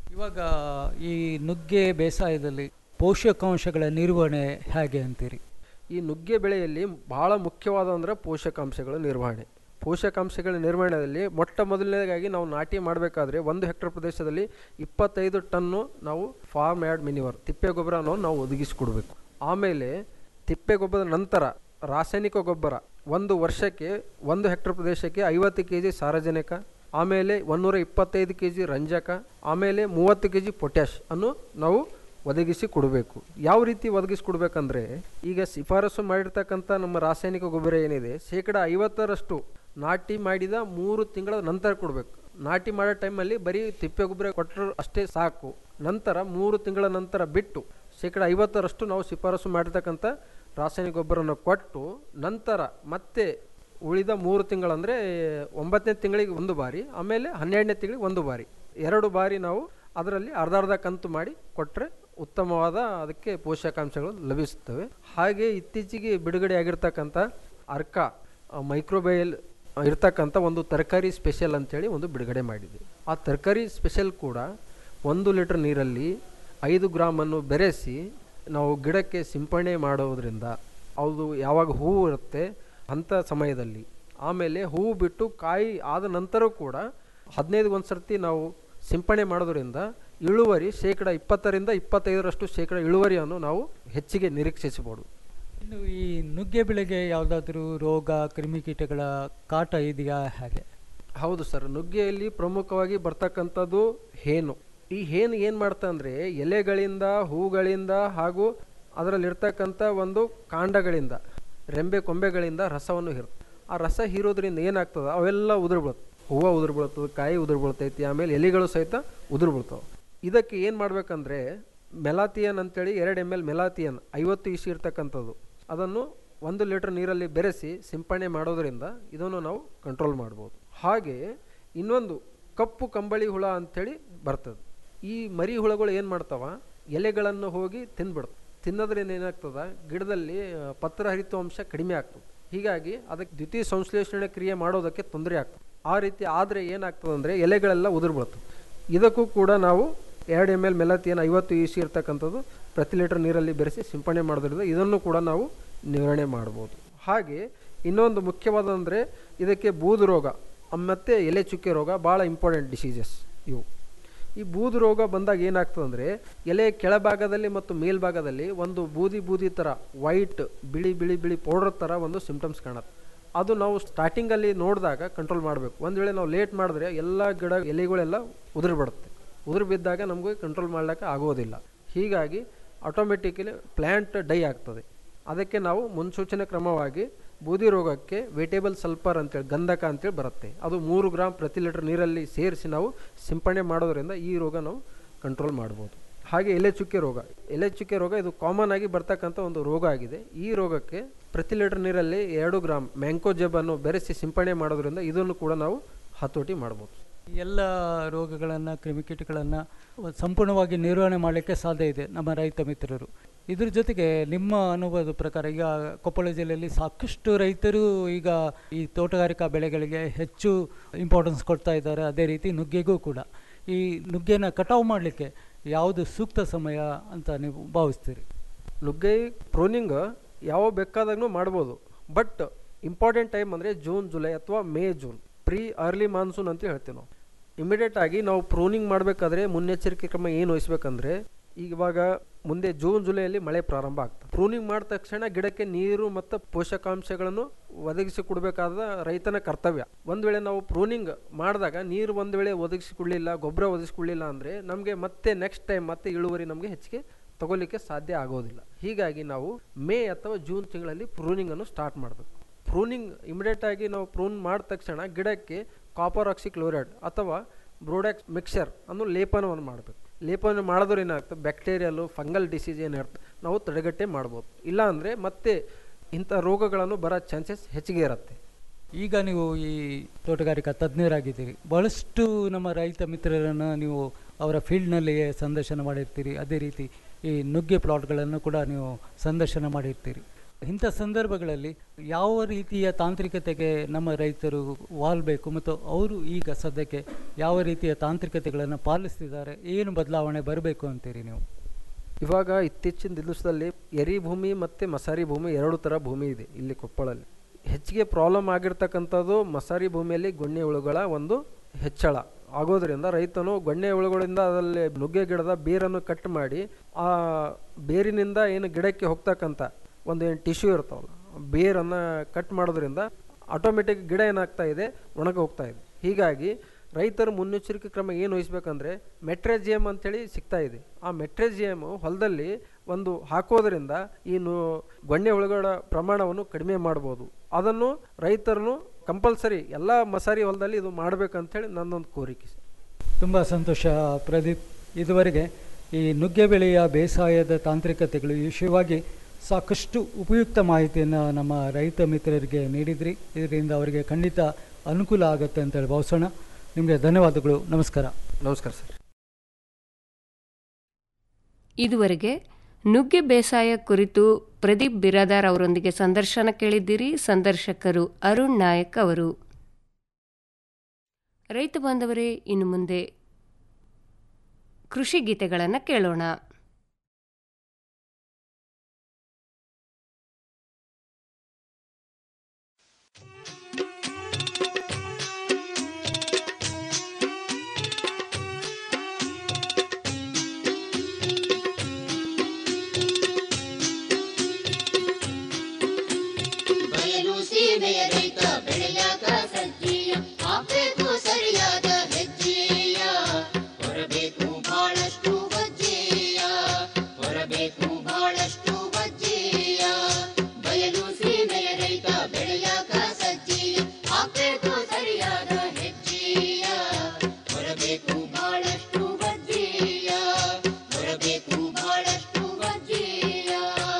ಇವಾಗ ಈ ನುಗ್ಗೆ ಬೇಸಾಯದಲ್ಲಿ ಪೋಷಕಾಂಶಗಳ ನಿರ್ವಹಣೆ ಹೇಗೆ ಅಂತೀರಿ ಈ ನುಗ್ಗೆ ಬೆಳೆಯಲ್ಲಿ ಬಹಳ ಮುಖ್ಯವಾದ ಅಂದರೆ ಪೋಷಕಾಂಶಗಳ ನಿರ್ವಹಣೆ ಪೋಷಕಾಂಶಗಳ ನಿರ್ವಹಣೆಯಲ್ಲಿ ಮೊಟ್ಟ ಮೊದಲನೇದಾಗಿ ನಾವು ನಾಟಿ ಮಾಡಬೇಕಾದ್ರೆ ಒಂದು ಹೆಕ್ಟರ್ ಪ್ರದೇಶದಲ್ಲಿ ಇಪ್ಪತ್ತೈದು ಟನ್ನು ನಾವು ಫಾರ್ಮ್ ಯಾರ್ಡ್ ಮಿನಿವರ್ ತಿಪ್ಪೆ ಗೊಬ್ಬರವನ್ನು ನಾವು ಒದಗಿಸಿಕೊಡ್ಬೇಕು ಆಮೇಲೆ ತಿಪ್ಪೆ ಗೊಬ್ಬರದ ನಂತರ ರಾಸಾಯನಿಕ ಗೊಬ್ಬರ ಒಂದು ವರ್ಷಕ್ಕೆ ಒಂದು ಹೆಕ್ಟರ್ ಪ್ರದೇಶಕ್ಕೆ ಐವತ್ತು ಕೆ ಜಿ ಸಾರಜನಕ ಆಮೇಲೆ ಒಂದೂರ ಇಪ್ಪತ್ತೈದು ಕೆ ಜಿ ರಂಜಕ ಆಮೇಲೆ ಮೂವತ್ತು ಕೆ ಜಿ ಪೊಟ್ಯಾಶ್ ಅನ್ನು ನಾವು ಒದಗಿಸಿ ಕೊಡಬೇಕು ಯಾವ ರೀತಿ ಒದಗಿಸಿ ಕೊಡಬೇಕಂದ್ರೆ ಈಗ ಶಿಫಾರಸು ಮಾಡಿರ್ತಕ್ಕಂಥ ನಮ್ಮ ರಾಸಾಯನಿಕ ಗೊಬ್ಬರ ಏನಿದೆ ಶೇಕಡ ಐವತ್ತರಷ್ಟು ನಾಟಿ ಮಾಡಿದ ಮೂರು ತಿಂಗಳ ನಂತರ ಕೊಡಬೇಕು ನಾಟಿ ಮಾಡೋ ಟೈಮಲ್ಲಿ ಬರೀ ತಿಪ್ಪೆ ಗೊಬ್ಬರ ಕೊಟ್ಟರು ಅಷ್ಟೇ ಸಾಕು ನಂತರ ಮೂರು ತಿಂಗಳ ನಂತರ ಬಿಟ್ಟು ಶೇಕಡ ಐವತ್ತರಷ್ಟು ನಾವು ಶಿಫಾರಸು ಮಾಡಿರ್ತಕ್ಕಂಥ ರಾಸಾಯನಿಕ ಗೊಬ್ಬರವನ್ನು ಕೊಟ್ಟು ನಂತರ ಮತ್ತೆ ಉಳಿದ ಮೂರು ತಿಂಗಳಂದರೆ ಒಂಬತ್ತನೇ ತಿಂಗಳಿಗೆ ಒಂದು ಬಾರಿ ಆಮೇಲೆ ಹನ್ನೆರಡನೇ ತಿಂಗಳಿಗೆ ಒಂದು ಬಾರಿ ಎರಡು ಬಾರಿ ನಾವು ಅದರಲ್ಲಿ ಅರ್ಧ ಅರ್ಧ ಕಂತು ಮಾಡಿ ಕೊಟ್ಟರೆ ಉತ್ತಮವಾದ ಅದಕ್ಕೆ ಪೋಷಕಾಂಶಗಳು ಲಭಿಸುತ್ತವೆ ಹಾಗೆ ಇತ್ತೀಚೆಗೆ ಬಿಡುಗಡೆ ಆಗಿರ್ತಕ್ಕಂಥ ಅರ್ಕ ಮೈಕ್ರೋಬಯಲ್ ಇರ್ತಕ್ಕಂಥ ಒಂದು ತರಕಾರಿ ಸ್ಪೆಷಲ್ ಅಂತೇಳಿ ಒಂದು ಬಿಡುಗಡೆ ಮಾಡಿದೆ ಆ ತರಕಾರಿ ಸ್ಪೆಷಲ್ ಕೂಡ ಒಂದು ಲೀಟರ್ ನೀರಲ್ಲಿ ಐದು ಗ್ರಾಮನ್ನು ಬೆರೆಸಿ ನಾವು ಗಿಡಕ್ಕೆ ಸಿಂಪಡಣೆ ಮಾಡೋದ್ರಿಂದ ಅದು ಯಾವಾಗ ಹೂವು ಇರುತ್ತೆ ಅಂಥ ಸಮಯದಲ್ಲಿ ಆಮೇಲೆ ಹೂವು ಬಿಟ್ಟು ಕಾಯಿ ಆದ ನಂತರ ಕೂಡ ಹದಿನೈದು ಒಂದು ಸರ್ತಿ ನಾವು ಸಿಂಪಡಣೆ ಮಾಡೋದ್ರಿಂದ ಇಳುವರಿ ಶೇಕಡ ಇಪ್ಪತ್ತರಿಂದ ಇಪ್ಪತ್ತೈದರಷ್ಟು ಶೇಕಡ ಇಳುವರಿಯನ್ನು ನಾವು ಹೆಚ್ಚಿಗೆ ನಿರೀಕ್ಷಿಸಬಹುದು ಇನ್ನು ಈ ನುಗ್ಗೆ ಬೆಳೆಗೆ ಯಾವುದಾದ್ರೂ ರೋಗ ಕ್ರಿಮಿಕೀಟಗಳ ಕಾಟ ಇದೆಯಾ ಹಾಗೆ ಹೌದು ಸರ್ ನುಗ್ಗೆಯಲ್ಲಿ ಪ್ರಮುಖವಾಗಿ ಬರ್ತಕ್ಕಂಥದ್ದು ಹೇನು ಈ ಹೇನು ಏನು ಮಾಡ್ತಾ ಅಂದರೆ ಎಲೆಗಳಿಂದ ಹೂಗಳಿಂದ ಹಾಗೂ ಅದರಲ್ಲಿರ್ತಕ್ಕಂಥ ಒಂದು ಕಾಂಡಗಳಿಂದ ರೆಂಬೆ ಕೊಂಬೆಗಳಿಂದ ರಸವನ್ನು ಹೀರುತ್ತೆ ಆ ರಸ ಹೀರೋದ್ರಿಂದ ಏನಾಗ್ತದೆ ಅವೆಲ್ಲ ಉದುರು ಬೀಳುತ್ತೆ ಹೂವು ಉದುರು ಬೀಳ್ತದೆ ಕಾಯಿ ಉದುರು ಬೀಳ್ತೈತಿ ಆಮೇಲೆ ಎಲೆಗಳು ಸಹಿತ ಉದುರು ಬೀಳ್ತಾವೆ ಇದಕ್ಕೆ ಏನು ಮಾಡ್ಬೇಕಂದ್ರೆ ಮೆಲಾತಿಯನ್ ಅಂತೇಳಿ ಎರಡು ಎಮ್ ಎಲ್ ಮೆಲಾತಿಯನ್ ಐವತ್ತು ಇಸಿ ಇರ್ತಕ್ಕಂಥದ್ದು ಅದನ್ನು ಒಂದು ಲೀಟರ್ ನೀರಲ್ಲಿ ಬೆರೆಸಿ ಸಿಂಪಡಣೆ ಮಾಡೋದರಿಂದ ಇದನ್ನು ನಾವು ಕಂಟ್ರೋಲ್ ಮಾಡ್ಬೋದು ಹಾಗೆ ಇನ್ನೊಂದು ಕಪ್ಪು ಕಂಬಳಿ ಹುಳ ಅಂಥೇಳಿ ಬರ್ತದೆ ಈ ಮರಿ ಹುಳಗಳು ಏನು ಮಾಡ್ತಾವ ಎಲೆಗಳನ್ನು ಹೋಗಿ ತಿಂದ್ಬಿಡ್ತವೆ ತಿನ್ನೋದ್ರಿಂದ ಏನಾಗ್ತದ ಗಿಡದಲ್ಲಿ ಆ, ಪತ್ರಹರಿತ ಅಂಶ ಕಡಿಮೆ ಆಗ್ತದೆ ಹೀಗಾಗಿ ಅದಕ್ಕೆ ದ್ವಿತೀಯ ಸಂಶ್ಲೇಷಣೆ ಕ್ರಿಯೆ ಮಾಡೋದಕ್ಕೆ ತೊಂದರೆ ಆಗ್ತದೆ ಆ ರೀತಿ ಆದರೆ ಏನಾಗ್ತದೆ ಅಂದರೆ ಎಲೆಗಳೆಲ್ಲ ಉದುರು ಬೀಳ್ತವೆ ಇದಕ್ಕೂ ಕೂಡ ನಾವು ಎರಡು ಎಮ್ ಎಲ್ ಮೆಲತಿಯನ್ನು ಐವತ್ತು ಇ ಸಿ ಇರ್ತಕ್ಕಂಥದ್ದು ಪ್ರತಿ ಲೀಟರ್ ನೀರಲ್ಲಿ ಬೆರೆಸಿ ಸಿಂಪಡಣೆ ಮಾಡೋದ್ರಿಂದ ಇದನ್ನು ಕೂಡ ನಾವು ನಿವಾರಣೆ ಮಾಡ್ಬೋದು ಹಾಗೆ ಇನ್ನೊಂದು ಮುಖ್ಯವಾದಂದರೆ ಇದಕ್ಕೆ ಬೂದು ರೋಗ ಮತ್ತು ಎಲೆ ಚುಕ್ಕೆ ರೋಗ ಭಾಳ ಇಂಪಾರ್ಟೆಂಟ್ ಡಿಸೀಸಸ್ ಇವು ಈ ಬೂದು ರೋಗ ಬಂದಾಗ ಏನಾಗ್ತದೆ ಅಂದರೆ ಎಲೆ ಕೆಳಭಾಗದಲ್ಲಿ ಮತ್ತು ಮೇಲ್ಭಾಗದಲ್ಲಿ ಒಂದು ಬೂದಿ ಬೂದಿ ಥರ ವೈಟ್ ಬಿಳಿ ಬಿಳಿ ಬಿಳಿ ಪೌಡರ್ ಥರ ಒಂದು ಸಿಂಪ್ಟಮ್ಸ್ ಕಾಣುತ್ತೆ ಅದು ನಾವು ಸ್ಟಾರ್ಟಿಂಗಲ್ಲಿ ನೋಡಿದಾಗ ಕಂಟ್ರೋಲ್ ಮಾಡಬೇಕು ಒಂದು ವೇಳೆ ನಾವು ಲೇಟ್ ಮಾಡಿದ್ರೆ ಎಲ್ಲ ಗಿಡ ಎಲೆಗಳೆಲ್ಲ ಉದುರು ಬಿಡುತ್ತೆ ಉದುರು ಬಿದ್ದಾಗ ನಮಗೆ ಕಂಟ್ರೋಲ್ ಮಾಡ್ಲಿಕ್ಕೆ ಆಗೋದಿಲ್ಲ ಹೀಗಾಗಿ ಆಟೋಮೆಟಿಕಲಿ ಪ್ಲ್ಯಾಂಟ್ ಡೈ ಆಗ್ತದೆ ಅದಕ್ಕೆ ನಾವು ಮುನ್ಸೂಚನೆ ಕ್ರಮವಾಗಿ ಬೂದಿ ರೋಗಕ್ಕೆ ವೇಟೇಬಲ್ ಸಲ್ಫರ್ ಅಂತೇಳಿ ಗಂಧಕ ಅಂತೇಳಿ ಬರುತ್ತೆ ಅದು ಮೂರು ಗ್ರಾಮ್ ಪ್ರತಿ ಲೀಟರ್ ನೀರಲ್ಲಿ ಸೇರಿಸಿ ನಾವು ಸಿಂಪಡಣೆ ಮಾಡೋದ್ರಿಂದ ಈ ರೋಗ ನಾವು ಕಂಟ್ರೋಲ್ ಮಾಡ್ಬೋದು ಹಾಗೆ ಎಲೆ ಚುಕ್ಕೆ ರೋಗ ಎಲೆ ಚುಕ್ಕೆ ರೋಗ ಇದು ಕಾಮನ್ ಆಗಿ ಬರ್ತಕ್ಕಂಥ ಒಂದು ರೋಗ ಆಗಿದೆ ಈ ರೋಗಕ್ಕೆ ಪ್ರತಿ ಲೀಟರ್ ನೀರಲ್ಲಿ ಎರಡು ಗ್ರಾಮ್ ಮ್ಯಾಂಕೋ ಜೆಬನ್ನು ಬೆರೆಸಿ ಸಿಂಪಡಣೆ ಮಾಡೋದ್ರಿಂದ ಇದನ್ನು ಕೂಡ ನಾವು ಹತೋಟಿ ಮಾಡ್ಬೋದು ಎಲ್ಲ ರೋಗಗಳನ್ನು ಕ್ರಿಮಿಕೀಟಗಳನ್ನು ಸಂಪೂರ್ಣವಾಗಿ ನಿರ್ವಹಣೆ ಮಾಡಲಿಕ್ಕೆ ಸಾಧ್ಯ ಇದೆ ನಮ್ಮ ರೈತ ಮಿತ್ರರು ಇದ್ರ ಜೊತೆಗೆ ನಿಮ್ಮ ಅನುಭವದ ಪ್ರಕಾರ ಈಗ ಕೊಪ್ಪಳ ಜಿಲ್ಲೆಯಲ್ಲಿ ಸಾಕಷ್ಟು ರೈತರು ಈಗ ಈ ತೋಟಗಾರಿಕಾ ಬೆಳೆಗಳಿಗೆ ಹೆಚ್ಚು ಇಂಪಾರ್ಟೆನ್ಸ್ ಕೊಡ್ತಾ ಇದ್ದಾರೆ ಅದೇ ರೀತಿ ನುಗ್ಗೆಗೂ ಕೂಡ ಈ ನುಗ್ಗೆನ ಕಟಾವು ಮಾಡಲಿಕ್ಕೆ ಯಾವುದು ಸೂಕ್ತ ಸಮಯ ಅಂತ ನೀವು ಭಾವಿಸ್ತೀರಿ ನುಗ್ಗೆ ಪ್ರೂನಿಂಗ್ ಯಾವ ಬೇಕಾದಾಗೂ ಮಾಡ್ಬೋದು ಬಟ್ ಇಂಪಾರ್ಟೆಂಟ್ ಟೈಮ್ ಅಂದರೆ ಜೂನ್ ಜುಲೈ ಅಥವಾ May June pre early monsoon ಅಂತ ಹೇಳ್ತೀವಿ ನಾವು ಇಮಿಡಿಯೇಟ್ ಆಗಿ ನಾವು ಪ್ರೂನಿಂಗ್ ಮಾಡಬೇಕಾದ್ರೆ ಮುನ್ನೆಚ್ಚರಿಕೆ ಕ್ರಮ ಏನು ವಹಿಸ್ಬೇಕಂದ್ರೆ ಈಗ ಇವಾಗ ಮುಂದೆ ಜೂನ್ ಜುಲೈಯಲ್ಲಿ ಮಳೆ ಪ್ರಾರಂಭ ಆಗ್ತದೆ ಪ್ರೂನಿಂಗ್ ಮಾಡಿದ ತಕ್ಷಣ ಗಿಡಕ್ಕೆ ನೀರು ಮತ್ತು ಪೋಷಕಾಂಶಗಳನ್ನು ಒದಗಿಸಿ ಕೊಡಬೇಕಾದ ರೈತನ ಕರ್ತವ್ಯ ಒಂದು ವೇಳೆ ನಾವು ಪ್ರೂನಿಂಗ್ ಮಾಡಿದಾಗ ನೀರು ಒಂದು ವೇಳೆ ಒದಗಿಸಿಕೊಳ್ಳಿಲ್ಲ ಗೊಬ್ಬರ ಒದಗಿಸಿಕೊಳ್ಳಿಲ್ಲ ಅಂದರೆ ನಮಗೆ ಮತ್ತೆ ನೆಕ್ಸ್ಟ್ ಟೈಮ್ ಮತ್ತೆ ಇಳುವರಿ ನಮಗೆ ಹೆಚ್ಚಿಗೆ ತಗೋಲಿಕ್ಕೆ ಸಾಧ್ಯ ಆಗೋದಿಲ್ಲ ಹೀಗಾಗಿ ನಾವು ಮೇ ಅಥವಾ ಜೂನ್ ತಿಂಗಳಲ್ಲಿ ಪ್ರೂನಿಂಗ್ ಅನ್ನು ಸ್ಟಾರ್ಟ್ ಮಾಡಬೇಕು ಪ್ರೂನಿಂಗ್ ಇಮಿಡಿಯೇಟ್ ಆಗಿ ನಾವು ಪ್ರೂನ್ ಮಾಡಿದ ತಕ್ಷಣ ಗಿಡಕ್ಕೆ ಕಾಪರ್ ಆಕ್ಸಿಕ್ಲೋರೈಡ್ ಅಥವಾ ಬ್ರೋಡಾಕ್ಸ್ ಮಿಕ್ಸರ್ ಅನ್ನು ಲೇಪನವನ್ನು ಮಾಡಬೇಕು ಲೇಪನ ಮಾಡಿದ್ರೆ ಏನಾಗ್ತದೆ ಬ್ಯಾಕ್ಟೀರಿಯಲ್ಲು ಫಂಗಲ್ ಡಿಸೀಸ್ ಏನಿರುತ್ತೆ ನಾವು ತಡೆಗಟ್ಟೆ ಮಾಡ್ಬೋದು ಇಲ್ಲ ಅಂದರೆ ಮತ್ತೆ ಇಂಥ ರೋಗಗಳನ್ನು ಬರೋ ಚಾನ್ಸಸ್ ಹೆಚ್ಚಿಗೆ ಇರುತ್ತೆ ಈಗ ನೀವು ಈ ತೋಟಗಾರಿಕಾ ತಜ್ಞರಾಗಿದ್ದೀರಿ ಬಹಳಷ್ಟು ನಮ್ಮ ರೈತ ಮಿತ್ರರನ್ನು ನೀವು ಅವರ ಫೀಲ್ಡ್ನಲ್ಲಿಯೇ ಸಂದರ್ಶನ ಮಾಡಿರ್ತೀರಿ ಅದೇ ರೀತಿ ಈ ನುಗ್ಗೆ ಪ್ಲಾಟ್ಗಳನ್ನು ಕೂಡ ನೀವು ಸಂದರ್ಶನ ಮಾಡಿರ್ತೀರಿ ಇಂಥ ಸಂದರ್ಭಗಳಲ್ಲಿ ಯಾವ ರೀತಿಯ ತಾಂತ್ರಿಕತೆಗೆ ನಮ್ಮ ರೈತರು ವಾಲ್ಬೇಕು ಮತ್ತು ಅವರು ಈಗ ಸದ್ಯಕ್ಕೆ ಯಾವ ರೀತಿಯ ತಾಂತ್ರಿಕತೆಗಳನ್ನು ಪಾಲಿಸ್ತಿದ್ದಾರೆ ಏನು ಬದಲಾವಣೆ ಬರಬೇಕು ಅಂತೀರಿ ನೀವು ಇವಾಗ ಇತ್ತೀಚಿನ ದಿವಸದಲ್ಲಿ ಎರಿ ಭೂಮಿ ಮತ್ತು ಮಸಾರಿ ಭೂಮಿ ಎರಡು ಥರ ಭೂಮಿ ಇದೆ ಇಲ್ಲಿ ಕೊಪ್ಪಳಲ್ಲಿ ಹೆಚ್ಚಿಗೆ ಪ್ರಾಬ್ಲಮ್ ಆಗಿರ್ತಕ್ಕಂಥದ್ದು ಮಸಾರಿ ಭೂಮಿಯಲ್ಲಿ ಗೊಣ್ಣೆ ಹುಳುಗಳ ಒಂದು ಹೆಚ್ಚಳ ಆಗೋದ್ರಿಂದ ರೈತನು ಗೊಣ್ಣೆ ಹುಳುಗಳಿಂದ ಅದರಲ್ಲಿ ನುಗ್ಗೆ ಗಿಡದ ಬೇರನ್ನು ಕಟ್ ಮಾಡಿ ಆ ಬೇರಿನಿಂದ ಏನು ಗಿಡಕ್ಕೆ ಹೋಗ್ತಕ್ಕಂಥ ಒಂದು ಏನು ಟಿಶ್ಯೂ ಇರ್ತಾವಲ್ಲ ಬೇರನ್ನು ಕಟ್ ಮಾಡೋದ್ರಿಂದ ಆಟೋಮೆಟಿಕ್ ಗಿಡ ಏನಾಗ್ತಾ ಇದೆ ಒಣಗ ಹೋಗ್ತಾ ಇದೆ ಹೀಗಾಗಿ ರೈತರು ಮುನ್ನೆಚ್ಚರಿಕೆ ಕ್ರಮ ಏನು ವಹಿಸ್ಬೇಕಂದ್ರೆ ಮೆಟ್ರೆಜಿಯಮ್ ಅಂತೇಳಿ ಸಿಗ್ತಾ ಇದೆ ಆ ಮೆಟ್ರೆಜಿಯಮ್ ಹೊಲದಲ್ಲಿ ಒಂದು ಹಾಕೋದ್ರಿಂದ ಈ ನು ಗೊಣ್ಣೆ ಹುಳುಗಳ ಪ್ರಮಾಣವನ್ನು ಕಡಿಮೆ ಮಾಡ್ಬೋದು ಅದನ್ನು ರೈತರನ್ನು ಕಂಪಲ್ಸರಿ ಎಲ್ಲ ಮಸಾರಿ ಹೊಲದಲ್ಲಿ ಇದು ಮಾಡಬೇಕಂತೇಳಿ ನನ್ನೊಂದು ಕೋರಿಕೆ ಸರ್. ತುಂಬ ಸಂತೋಷ ಪ್ರದೀಪ್ ಇದುವರೆಗೆ ಈ ನುಗ್ಗೆ ಬೆಳೆಯ ಬೇಸಾಯದ ತಾಂತ್ರಿಕತೆಗಳು ಈ ವಿಷಯವಾಗಿ ಸಾಕಷ್ಟು ಉಪಯುಕ್ತ ಮಾಹಿತಿಯನ್ನು ನಮ್ಮ ರೈತ ಮಿತ್ರರಿಗೆ ನೀಡಿದ್ರಿ ಇದರಿಂದ ಅವರಿಗೆ ಖಂಡಿತ ಅನುಕೂಲ ಆಗುತ್ತೆ ಅಂತೇಳಿ ಭಾವಿಸೋಣ ನಿಮಗೆ ಧನ್ಯವಾದಗಳು ನಮಸ್ಕಾರ ನಮಸ್ಕಾರ ಸರ್ ಇದುವರೆಗೆ ನುಗ್ಗೆ ಬೇಸಾಯ ಕುರಿತು ಪ್ರದೀಪ್ ಬಿರಾದಾರ್ ಅವರೊಂದಿಗೆ ಸಂದರ್ಶನ ಕೇಳಿದ್ದೀರಿ ಸಂದರ್ಶಕರು ಅರುಣ್ ನಾಯಕ್ ಅವರು ರೈತ ಬಾಂಧವರೇ ಇನ್ನು ಮುಂದೆ ಕೃಷಿ ಗೀತೆಗಳನ್ನು ಕೇಳೋಣ ಬಯಲು ಸೀಮೆಯ ರೈತ ಬೆಳೆಯಾಗ ಸಜ್ಜೀಯ ಹಾಕ್ಬೇಕು ಸರಿಯಾದ ಹೆಜ್ಜೆಯ ಹೊರಬೇಕು ಬಹಳಷ್ಟು ಬಜ್ಜೆಯ ಹೊರಬೇಕು ಬಹಳಷ್ಟು ಬಜ್ಜೆಯ ಬಯಲು ಸೀಮೆಯ ರೈತ ಬೆಳೆಯಾಗ ಸಜ್ಜೀಯ ಹಾಕ್ಬೇಕು ಸರಿಯಾದ ಹೆಜ್ಜೆಯ ಹೊರಬೇಕು ಬಹಳಷ್ಟು ಬಜ್ಜೆಯ ಹೊರಬೇಕು ಬಹಳಷ್ಟು ಬಜ್ಜೆಯ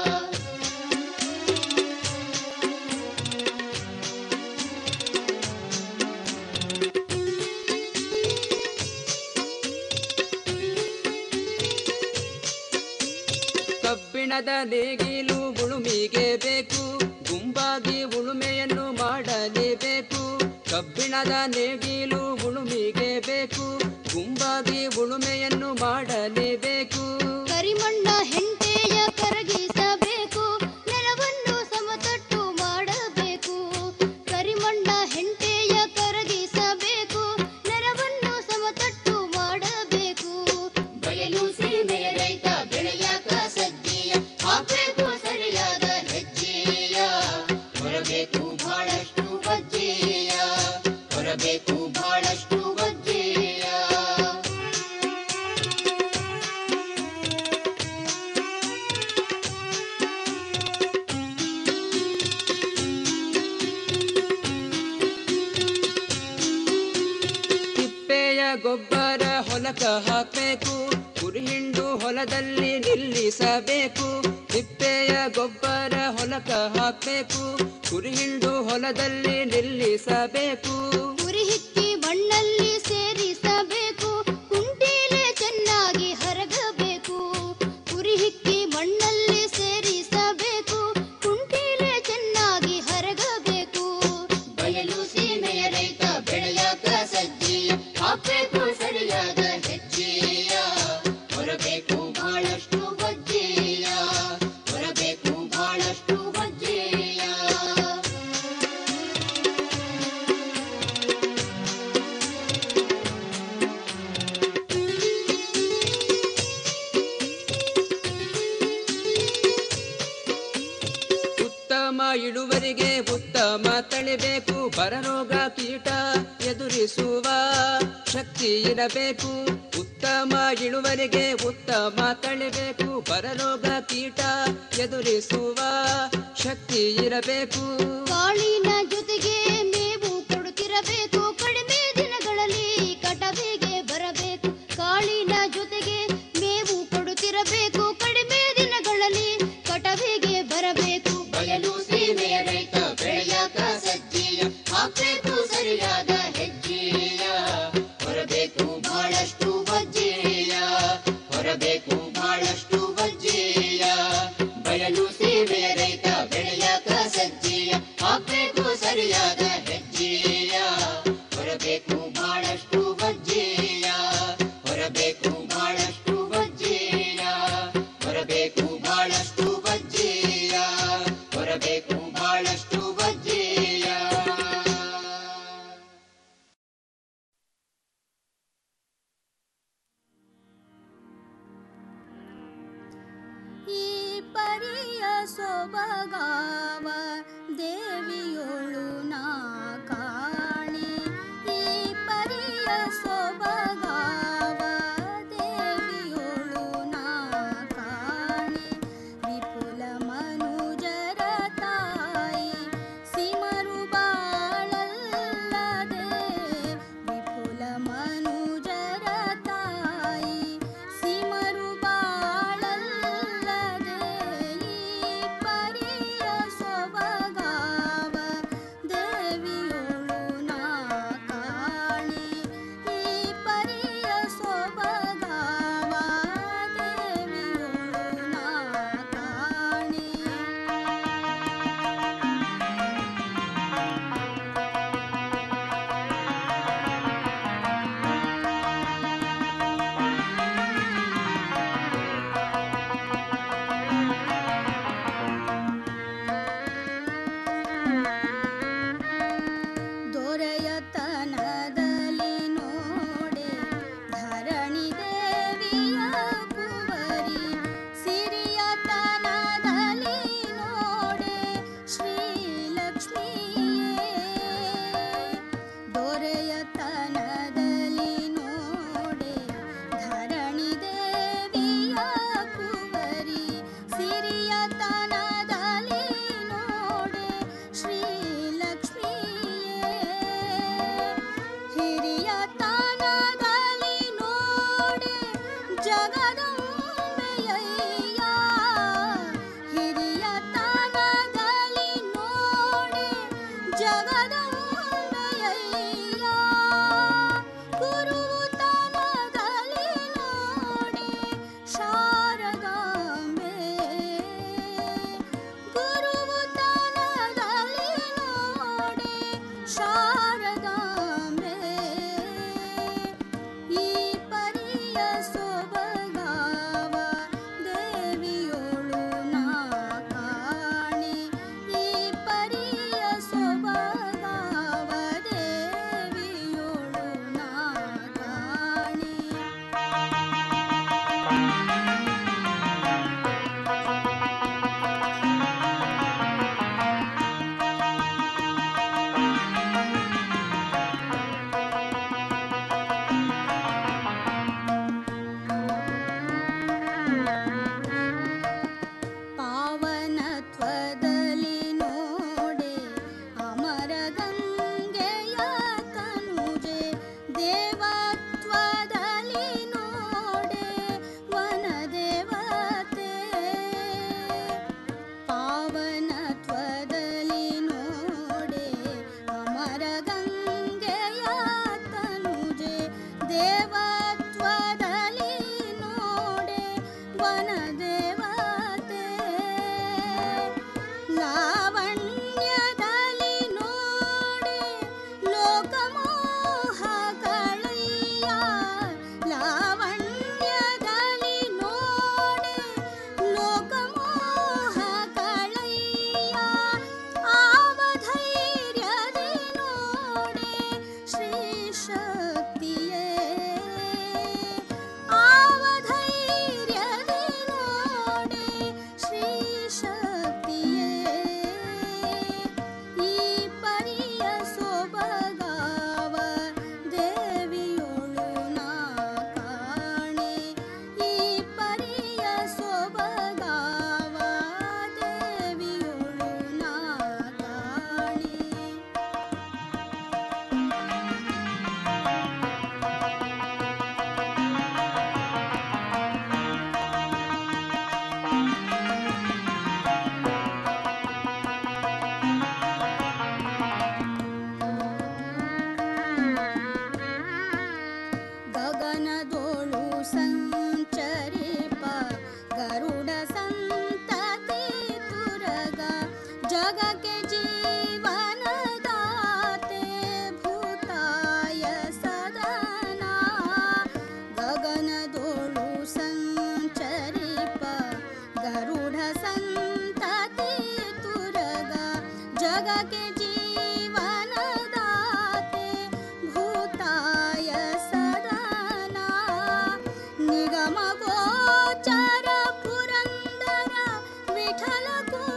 ಕಬ್ಬಿಣದ ನೇಗಿಲು ಉಳುಮಿಗೆ ಬೇಕು ಗುಂಪಾಗಿ ಉಳುಮೆಯನ್ನು ಮಾಡಲೇಬೇಕು ಕಬ್ಬಿಣದ ನೇಗಿಲು ಉಳುಮಿಗೆ ಬೇಕು ಗುಂಪಾಗಿ ಉಳುಮೆಯನ್ನು ಮಾಡಲೇಬೇಕು ಕರಿಮಣ್ಣ ಹೆಂಟೆಯ ಕರಗಿಸಬೇಕು ನೆಲವನ್ನು ಸಮತಟ್ಟು ಮಾಡಬೇಕು ಕರಿಮಣ್ಣ ಹೆಂಟೆಯ ಕರಗಿಸಬೇಕು ನೆಲವನ್ನು ಸಮತಟ್ಟು ಮಾಡಬೇಕು ಬಯಲು ಸೀಮೆಯ ರೈತ ಬೆಳೆಯಾಕ ಸಜ್ಜೆಯ ಹಾಕಬೇಕು ಸರಿಯಾದ ಹೆಜ್ಜೆಯ ಹೊರಬೇಕು ಬಹಳಷ್ಟು ಬಜ್ಜೆಯ ಹೊರಬೇಕು ಬಹಳಷ್ಟು ಬಜ್ಜೆಯ ತಿಪ್ಪೆಯ ಗೊಬ್ಬರ ಹೊಲಕ ಹಾಕಬೇಕು ಕುರಿಹಿಂಡು ಹೊಲದಲ್ಲಿ ನಿಲ್ಲಿಸಬೇಕು ತಿಪ್ಪೆಯ ಗೊಬ್ಬರ ಹೊಲಕ ಹಾಕಬೇಕು ಕುರಿಹಿಂಡು ಹೊಲದಲ್ಲಿ ನಿಲ್ಲಿಸಬೇಕು ಉರಿ ಹಿಕ್ಕಿ ಮಣ್ಣಲ್ಲಿ ಸೇರಿಸಬೇಕು ಕುಂಟೀಲೆ ಚೆನ್ನಾಗಿ ಹರಗಬೇಕು ಉರಿ ಹಿಕ್ಕಿ ಮಣ್ಣಲ್ಲಿ ಸೇರಿಸಬೇಕು ಕುಂಟೀಲೆ ಚೆನ್ನಾಗಿ ಹರಗಬೇಕು ಬಯಲು ಸೀಮೆಯ ರೈತ ಬೆಳೆಯಾಕ ಸಜ್ಜೆಯ ಹಾಕಬೇಕು ಸರಿಯಾದ ಹೆಜ್ಜೆಯ ಹೊರಬೇಕು ಬಹಳಷ್ಟು ಬಜ್ಜೆಯ ಹೊರಬೇಕು ಬಹಳಷ್ಟು ಬಜ್ಜೆಯ ಉತ್ತಮ ಇಳುವರಿಗೆ ಉತ್ತಮ ತಳಿಬೇಕು ಬರರೋಗ ಕೀಟ ಎದುರಿಸುವ ಶಕ್ತಿ ಇರಬೇಕು ಉತ್ತಮ ಇಳುವರಿಗೆ ಉತ್ತಮ ತಳಿಬೇಕು ಬರರೋಗ ಕೀಟ ಎದುರಿಸುವ ಶಕ್ತಿ ಇರಬೇಕು ಕಾಳಿನ ಜೊತೆಗೆ ಮೇವು ಕೊಡುತ್ತಿರಬೇಕು ಕಡಿಮೆ ದಿನಗಳಲ್ಲಿ ಕಟವಿಗೆ ಬರಬೇಕು ಕಾಳಿನ ಜೊತೆಗೆ ಮೇವು ಕೊಡುತ್ತಿರಬೇಕು ಕಡಿಮೆ ದಿನಗಳಲ್ಲಿ ಕಟವಿಗೆ ಬರಬೇಕು ಬಯಲು ಸೀಮೆಯ ರೈತ ಬೆಳೆಯಾಕ ಸಜ್ಜೆಯ ಹಾಕಬೇಕು ಸರಿಯಾದ ಹೆಜ್ಜೆಯ ಹೊರಬೇಕು ಬಹಳಷ್ಟು ಬಜ್ಜೆಯ ಹೊರಬೇಕು ಬಹಳಷ್ಟು ಬಜ್ಜೆಯ ಬಯಲು ಸೀಮೆಯ ರೈತ ಬೆಳೆಯ ಸೊಬಗಾವ ದೇವಿಯೊಳು ನಾ ಕಾಣೆ ಈ ಪರಿಯ ಸೊಬಗಾವ ದೇವಿಯೊಳು ನಾ ಕಾಣೆ ವಿಪುಲ ಮನುಜರ ತಾಯಿ ಸಿಮರು ಬಾಳಲ್ಲದೆ ವಿಪುಲ ಮನುಜರ ತಾಯಿ ಸಿಮರು ಬಾಳಲ್ಲದೆ ಈ ಪರಿಯ ಸೊಬಗಾವ ದೇವಿಯೊಳು ನಾ ಕಾಣೆ ಈ ಪರಿಯ ಸೊಬಗಾವ ದೇವಿಯೊಳು ನಾ ಕಾಣೆ ದೊರೆಯತನದಲ್ಲಿ ನೋಡೆ ಧರಣಿ ದೇವಿಯ ಕುವರಿ ಸಿರಿಯತನದಲ್ಲಿ ನೋಡೆ ಶ್ರೀಲಕ್ಷ್ಮಿಯೇ ದೊರೆಯತನದಲ್ಲಿ ನೋಡೆ ಧರಣಿ ದೇವಿಯ ಕುವರಿ ಸಿರಿಯತನದಲ್ಲಿ ನೋಡೆ ಶ್ರೀಲಕ್ಷ್ಮಿಯೇ ಹಿರಿಯ ತಾನದಲ್ಲಿ ನೋಡೆ ಜಗದಂಬೆಯಯ್ಯ ಹಿರಿಯ ತಾನದಲ್ಲಿ ನೋಡೆ ಜಗದಂಬೆಯಯ್ಯ ಗುರು ತಾನದಲ್ಲಿ ನೋಡೆ ಶಾರದಾಂಬೆ ಗುರು ತಾನದಲ್ಲಿ ನೋಡೆ ಶಾರದಾಂಬೆ ಈ ಪರಿಯ ಸೊಬಗಾವ ದೇವಿಯೊಳು ನಾ ಕಾಣೆ ಈ ಪರಿಯ ಸೊಬಗಾವ ದೇವಿಯೊಳು ನಾ ಕಾಣೆ ಪಾವನತ್ವದಲ್ಲಿ ನೋಡೆ ಅಮರ ಗಂಗೆಯ ತನುಜೆ ದೇವತ್ವದಲ್ಲಿ ನೋಡೆ ವನದೇವತೆ ಪಾವನತ್ವದಲ್ಲಿ ನೋಡೆ ಅಮರ ಗಂಗೆಯ ತನುಜೆ ದೇವತ್ವದಲ್ಲಿ ನೋಡೆ ವನದೇವತೆ ಲಾವಣ್ಯದಲ್ಲಿ ನೋಡೆ ಲೋಕಮೋಹ ಕಳೆಯ ಲಾವಣ್ಯದಲ್ಲಿ ನೋಡೆ ಲೋಕಮೋಹ ಕಳೆಯ ಆವಧೈರ್ಯದಿ ನೋಡೆ ಶ್ರೀ ಶಕ್ತಿಯೇ ಆವಧೈರ್ಯದಿ ನೋಡೆ ಶ್ರೀ ಶಕ್ತಿಯೇ ಈ ಪರಿಯ ಸೊಬಗಾವ ದೇವಿಯೊಳು ನಾ ಕಾಣೆ ಈ ಪರಿಯ ಸೊಬಗಾವ ದೇವಿಯೊಳು ನಾ ಕಾಣೆ ಗಗನದೋಳು ಸಂಚರಿಪ ಗರುಡ ಸಂತತಿ ತುರಗ ಜಗಕ್ಕೆ ಜೀವನದಾತೆ ಭೂತಾಯ ಸದನ ಗಗನದೋಳು ಸಂಚರಿಪ ಗರುಡ ಸಂತತಿ ತುರಗ ಜಗಕ್ಕೆ ಜೀವನದಾತೆ ಭೂತಾಯ ಸದನ ನಿಗಮ ಗೋಚರ ಪುರಂದರ ವಿಠಲ ಕೋ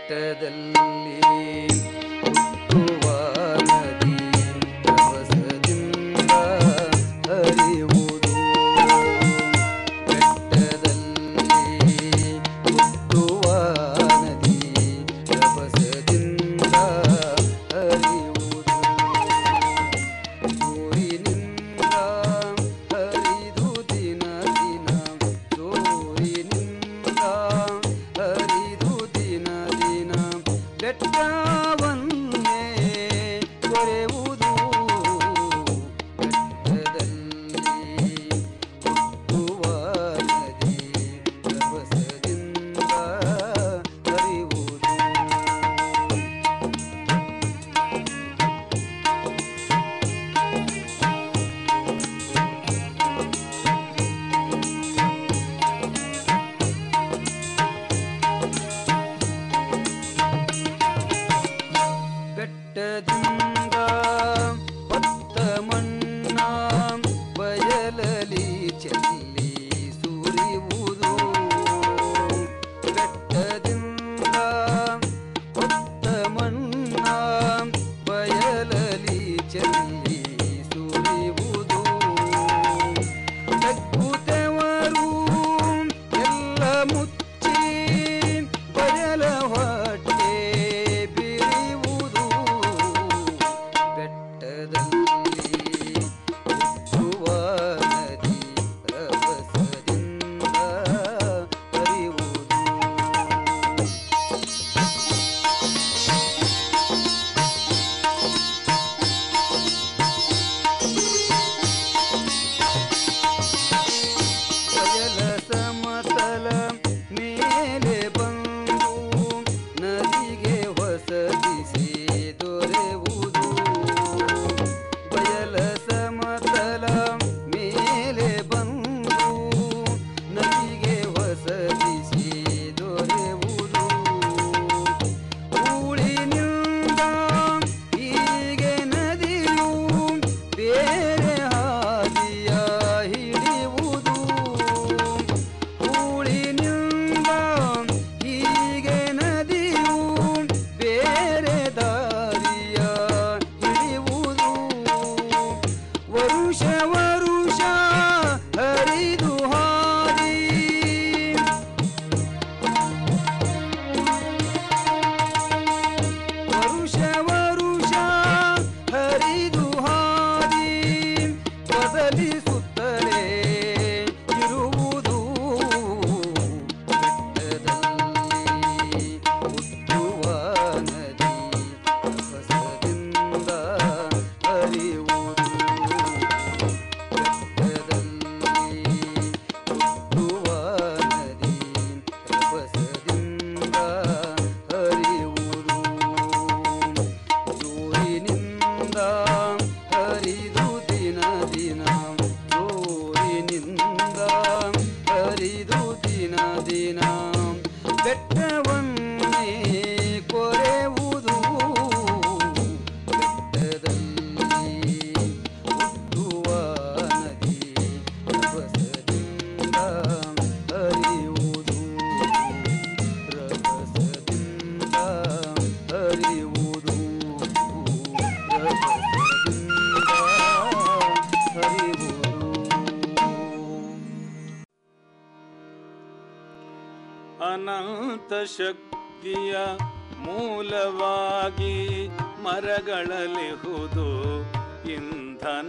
ಬೆಟ್ಟದಲ್ಲಿ ಹುಟ್ಟುವ ನದಿ ರಭಸದಿಂದ ಹರಿಯುವುದು ಬೆಟ್ಟದಲ್ಲಿ ಹುಟ್ಟುವ ನದಿ ರಭಸದಿಂದ ಹರಿಯುವುದು ಜೋರಿನಿಂದ ಹರಿದು ದಿನ ದಿನ ಜೋರಿನಿಂದ ಹರಿದು ದಿನ ದಿನ ಬೆಟ್ಟವನ್ನೇ ಕೊರೆಯುವುದು ಬೆಟ್ಟದಲ್ಲಿ ಹುಟ್ಟುವ ನದಿ ರಭಸದಿಂದ ಹರಿಯುವುದು ಬೆಟ್ಟದಿಂದ ಹೊತ್ತ ಮಣ್ಣ ಬಯಲಲಿ ಚೆಲ್ಲಿ ಸುರಿಯುವುದು ಬೆಟ್ಟದಿಂದ ಹೊತ್ತ ಮಣ್ಣ ಬಯಲಲಿ ಚೆಲ್ಲಿ ಸುರಿಯುವುದು ತಗ್ಗುತ್ತವರು ಎಲ್ಲ ಮುಚ್ಚಿ ಬಯಲ ಹೊಟ್ಟೆ ಬಿರಿಯುವುದು ಬೆಟ್ಟದಲ್ಲಿ ಹುಟ್ಟುವ ನದಿ ರಭಸದಿಂದ ಹರಿಯುವುದು ಬಯಲ ಸಮತಲ ಮೇಲೆ ಬಂದು ನದಿಗೆ ಹೊಸದಿಸಿ ದೊರೆಯುವುದು ಬಯಲ ಸಮತಲ ಮೇಲೆ ಬಂದು ನದಿಗೆ ಹೊಸದಿಸಿ ದೊರೆಯುವುದು ಊಳಿನಿಂದ ಹೀಗೆ ನದಿಯು ಬೇರೆ ಹಾದಿಯ ಹಿಡಿಯುವುದು ಊಳಿನಿಂದ ಹೀಗೆ ನದಿಯು ಬೇರೆ ದಾರಿಯ ಹಿಡಿಯುವುದು ವರುಷ ವರುಷ ಹರಿದು ಹಾದಿ ವರುಷ ವರುಷ ಹರಿದು ಹಾದಿ ಬದಲಿಸುತ್ತಲೇ ಇರುವುದು ಬೆಟ್ಟದಲ್ಲಿ ಹುಟ್ಟುವ ನದಿ ರಭಸದಿಂದ ಹರಿಯುವುದು ಬೆಟ್ಟದಲ್ಲಿ ಹುಟ್ಟುವ ನದಿ ರಭಸದಿಂದ ಹರಿಯುವುದು ಜೋರಿನಿಂದ ಹರಿದು ದಿನ ದಿನ ಜೋರಿನಿಂದ ಹರಿದು ದಿನ ದಿನ ಬೆಟ್ಟವನ್ನೇ ಕೊರೆಯುವುದು ಬೆಟ್ಟದಲ್ಲಿ ಹುಟ್ಟುವ ನದಿ ರಭಸದಿಂದ ಹರಿಯುವುದು ರಭಸದಿಂದ ಹರಿಯುವುದು ರಭಸದಿಂದ ಹರಿಯುವುದು ಅನಂತ ಶಕ್ತಿಯ ಮೂಲವಾಗಿ ಮರಗಳಲಿಹುದು ಇಂಧನ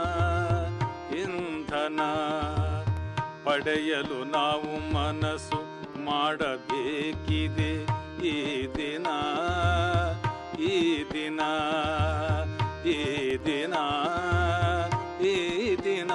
ಇಂಧನ ಪಡೆಯಲು ನಾವು ಮನಸ್ಸು ಮಾಡಬೇಕಿದೆ ಈ ದಿನ ಈ ದಿನ ಈ ದಿನ ಈ ದಿನ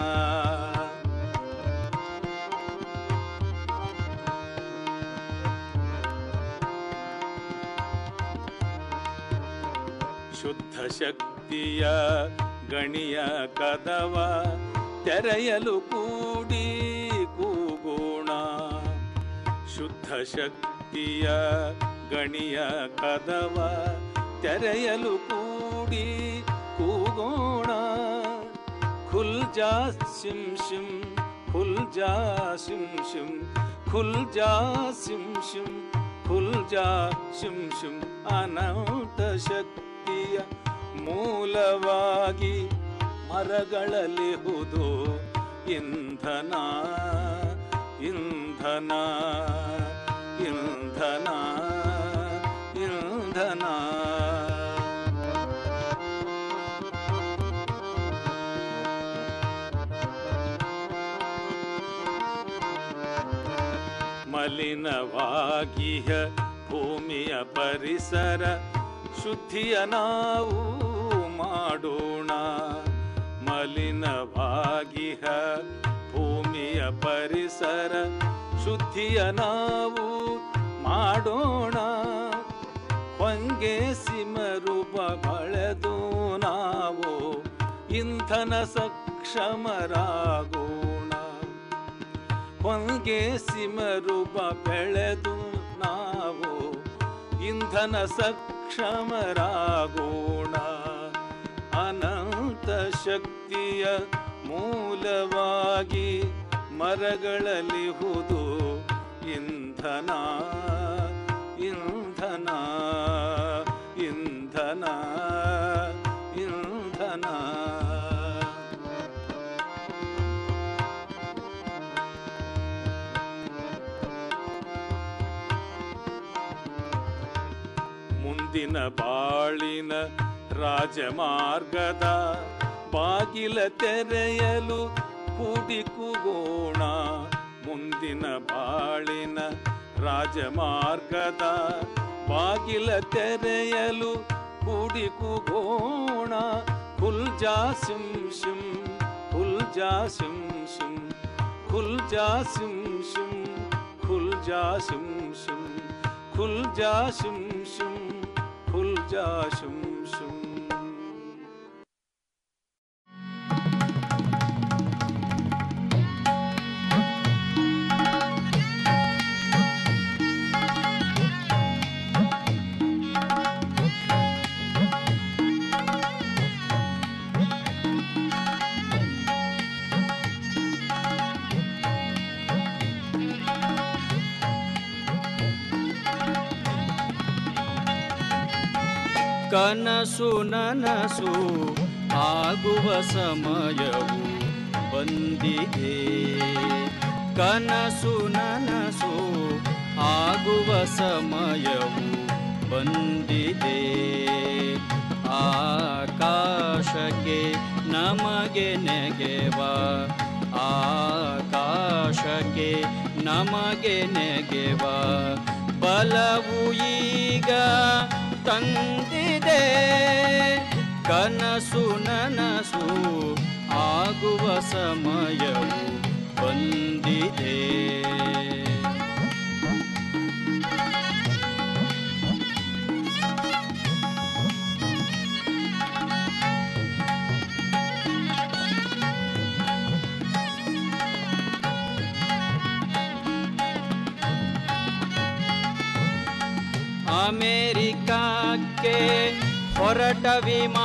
ಶುದ್ಧ ಶಕ್ತಿಯ ಗಣಿಯ ಕದವ ತೆರೆಯಲು ಕೂಡಿ ಕೂಗೋಣ ಶುದ್ಧ ಶಕ್ತಿಯ ಗಣಿಯ ಕದವ ತೆರೆಯಲು ಕೂಡಿ ಕೂಗೋಣ ಖುಲ್ ಜಾ ಸಿಂ ಶಿಂ ಖುಲ್ ಜಾ ಸಿಂ ಶಿಂ ಖುಲ್ ಜಾ ಸಿಂ ಶಿಂ ಕುಲ್ಜಾ ಶಿಂ ಶಿಂ ಅನಂತ ಶಕ್ತಿಯ ಮೂಲವಾಗಿ ಮರಗಳಲ್ಲಿ ಹುದು ಇಂಧನ ಇಂಧನ ಇಂಧನ ಇಂಧನ ಮಲಿನವಾಗಿಹ ಭೂಮಿಯ ಪರಿಸರ ಶುದ್ಧಿಯ ನಾವು ಮಾಡೋಣ ಮಲಿನವಾಗಿಹ ಭೂಮಿಯ ಪರಿಸರ ಶುದ್ಧಿಯ ನಾವು ಮಾಡೋಣ ಹೊಂಗೆ ಸಿಮರೂಪ ಬಳೆದು ನಾವು ಇಂಧನ ಸಕ್ಷಮರಾಗೋಣ ಹೊಂಗೆ ಸಿಮರೂಪ ಬೆಳೆದು ನಾವು ಇಂಧನ ಸಕ್ಷಮರಾಗೋಣ ಅನಂತ ಶಕ್ತಿಯ ಮೂಲವಾಗಿ ಮರಗಳಲ್ಲಿ ಹುದು ಇಂಧನ ಇಂಧನ ಇಂಧನ ಇಂಧನ ಮುಂದಿನ ಬಾಳಿನ ರಾಜಮಾರ್ಗದ ಬಾಗಿಲ ತೆರೆಯಲು ಕೂಡಿಕುಗೋಣ ಮುಂದಿನ ಬಾಳಿನ ರಾಜಮಾರ್ಗದ ಬಾಗಿಲ ತೆರೆಯಲು ಕೂಡಿಕುಗೋಣ ಕುಲ್ಜಾ ಸಿಂ ಶಿಂ ಕುಲ್ಜಾ ಸಿಂ ಶಿಂ ಕುಲ್ಜಾ ಸಿಂ ಶಿಂ ಕುಲ್ಜಾ ಸಿಂ ಶಿಂ ಕುಲ್ಜಾ ಶಿಂ ಶಿಂ ಕುಲ್ಜಾ ಶಿಂ ಶಿಂ ಕನಸು ನನಸು ಆಗುವ ಸಮಯವು ಬಂದಿದೆ ಕನಸು ನನಸು ಆಗುವ ಸಮಯವು ಬಂದಿದೆ ಆಕಾಶಕ್ಕೆ ನಮಗೆ ನೆಗೆವ ಆಕಾಶಕ್ಕೆ ನಮಗೆ ನೆಗೆವ ಬಲವು ಈಗ ತಂದಿದೆ ಕನಸು ನನಸು ಆಗುವ ಸಮಯವು ಬಂದಿದೆ ಅಮೇರಿಕಕ್ಕೆ ಹೊರಟ ವಿಮಾ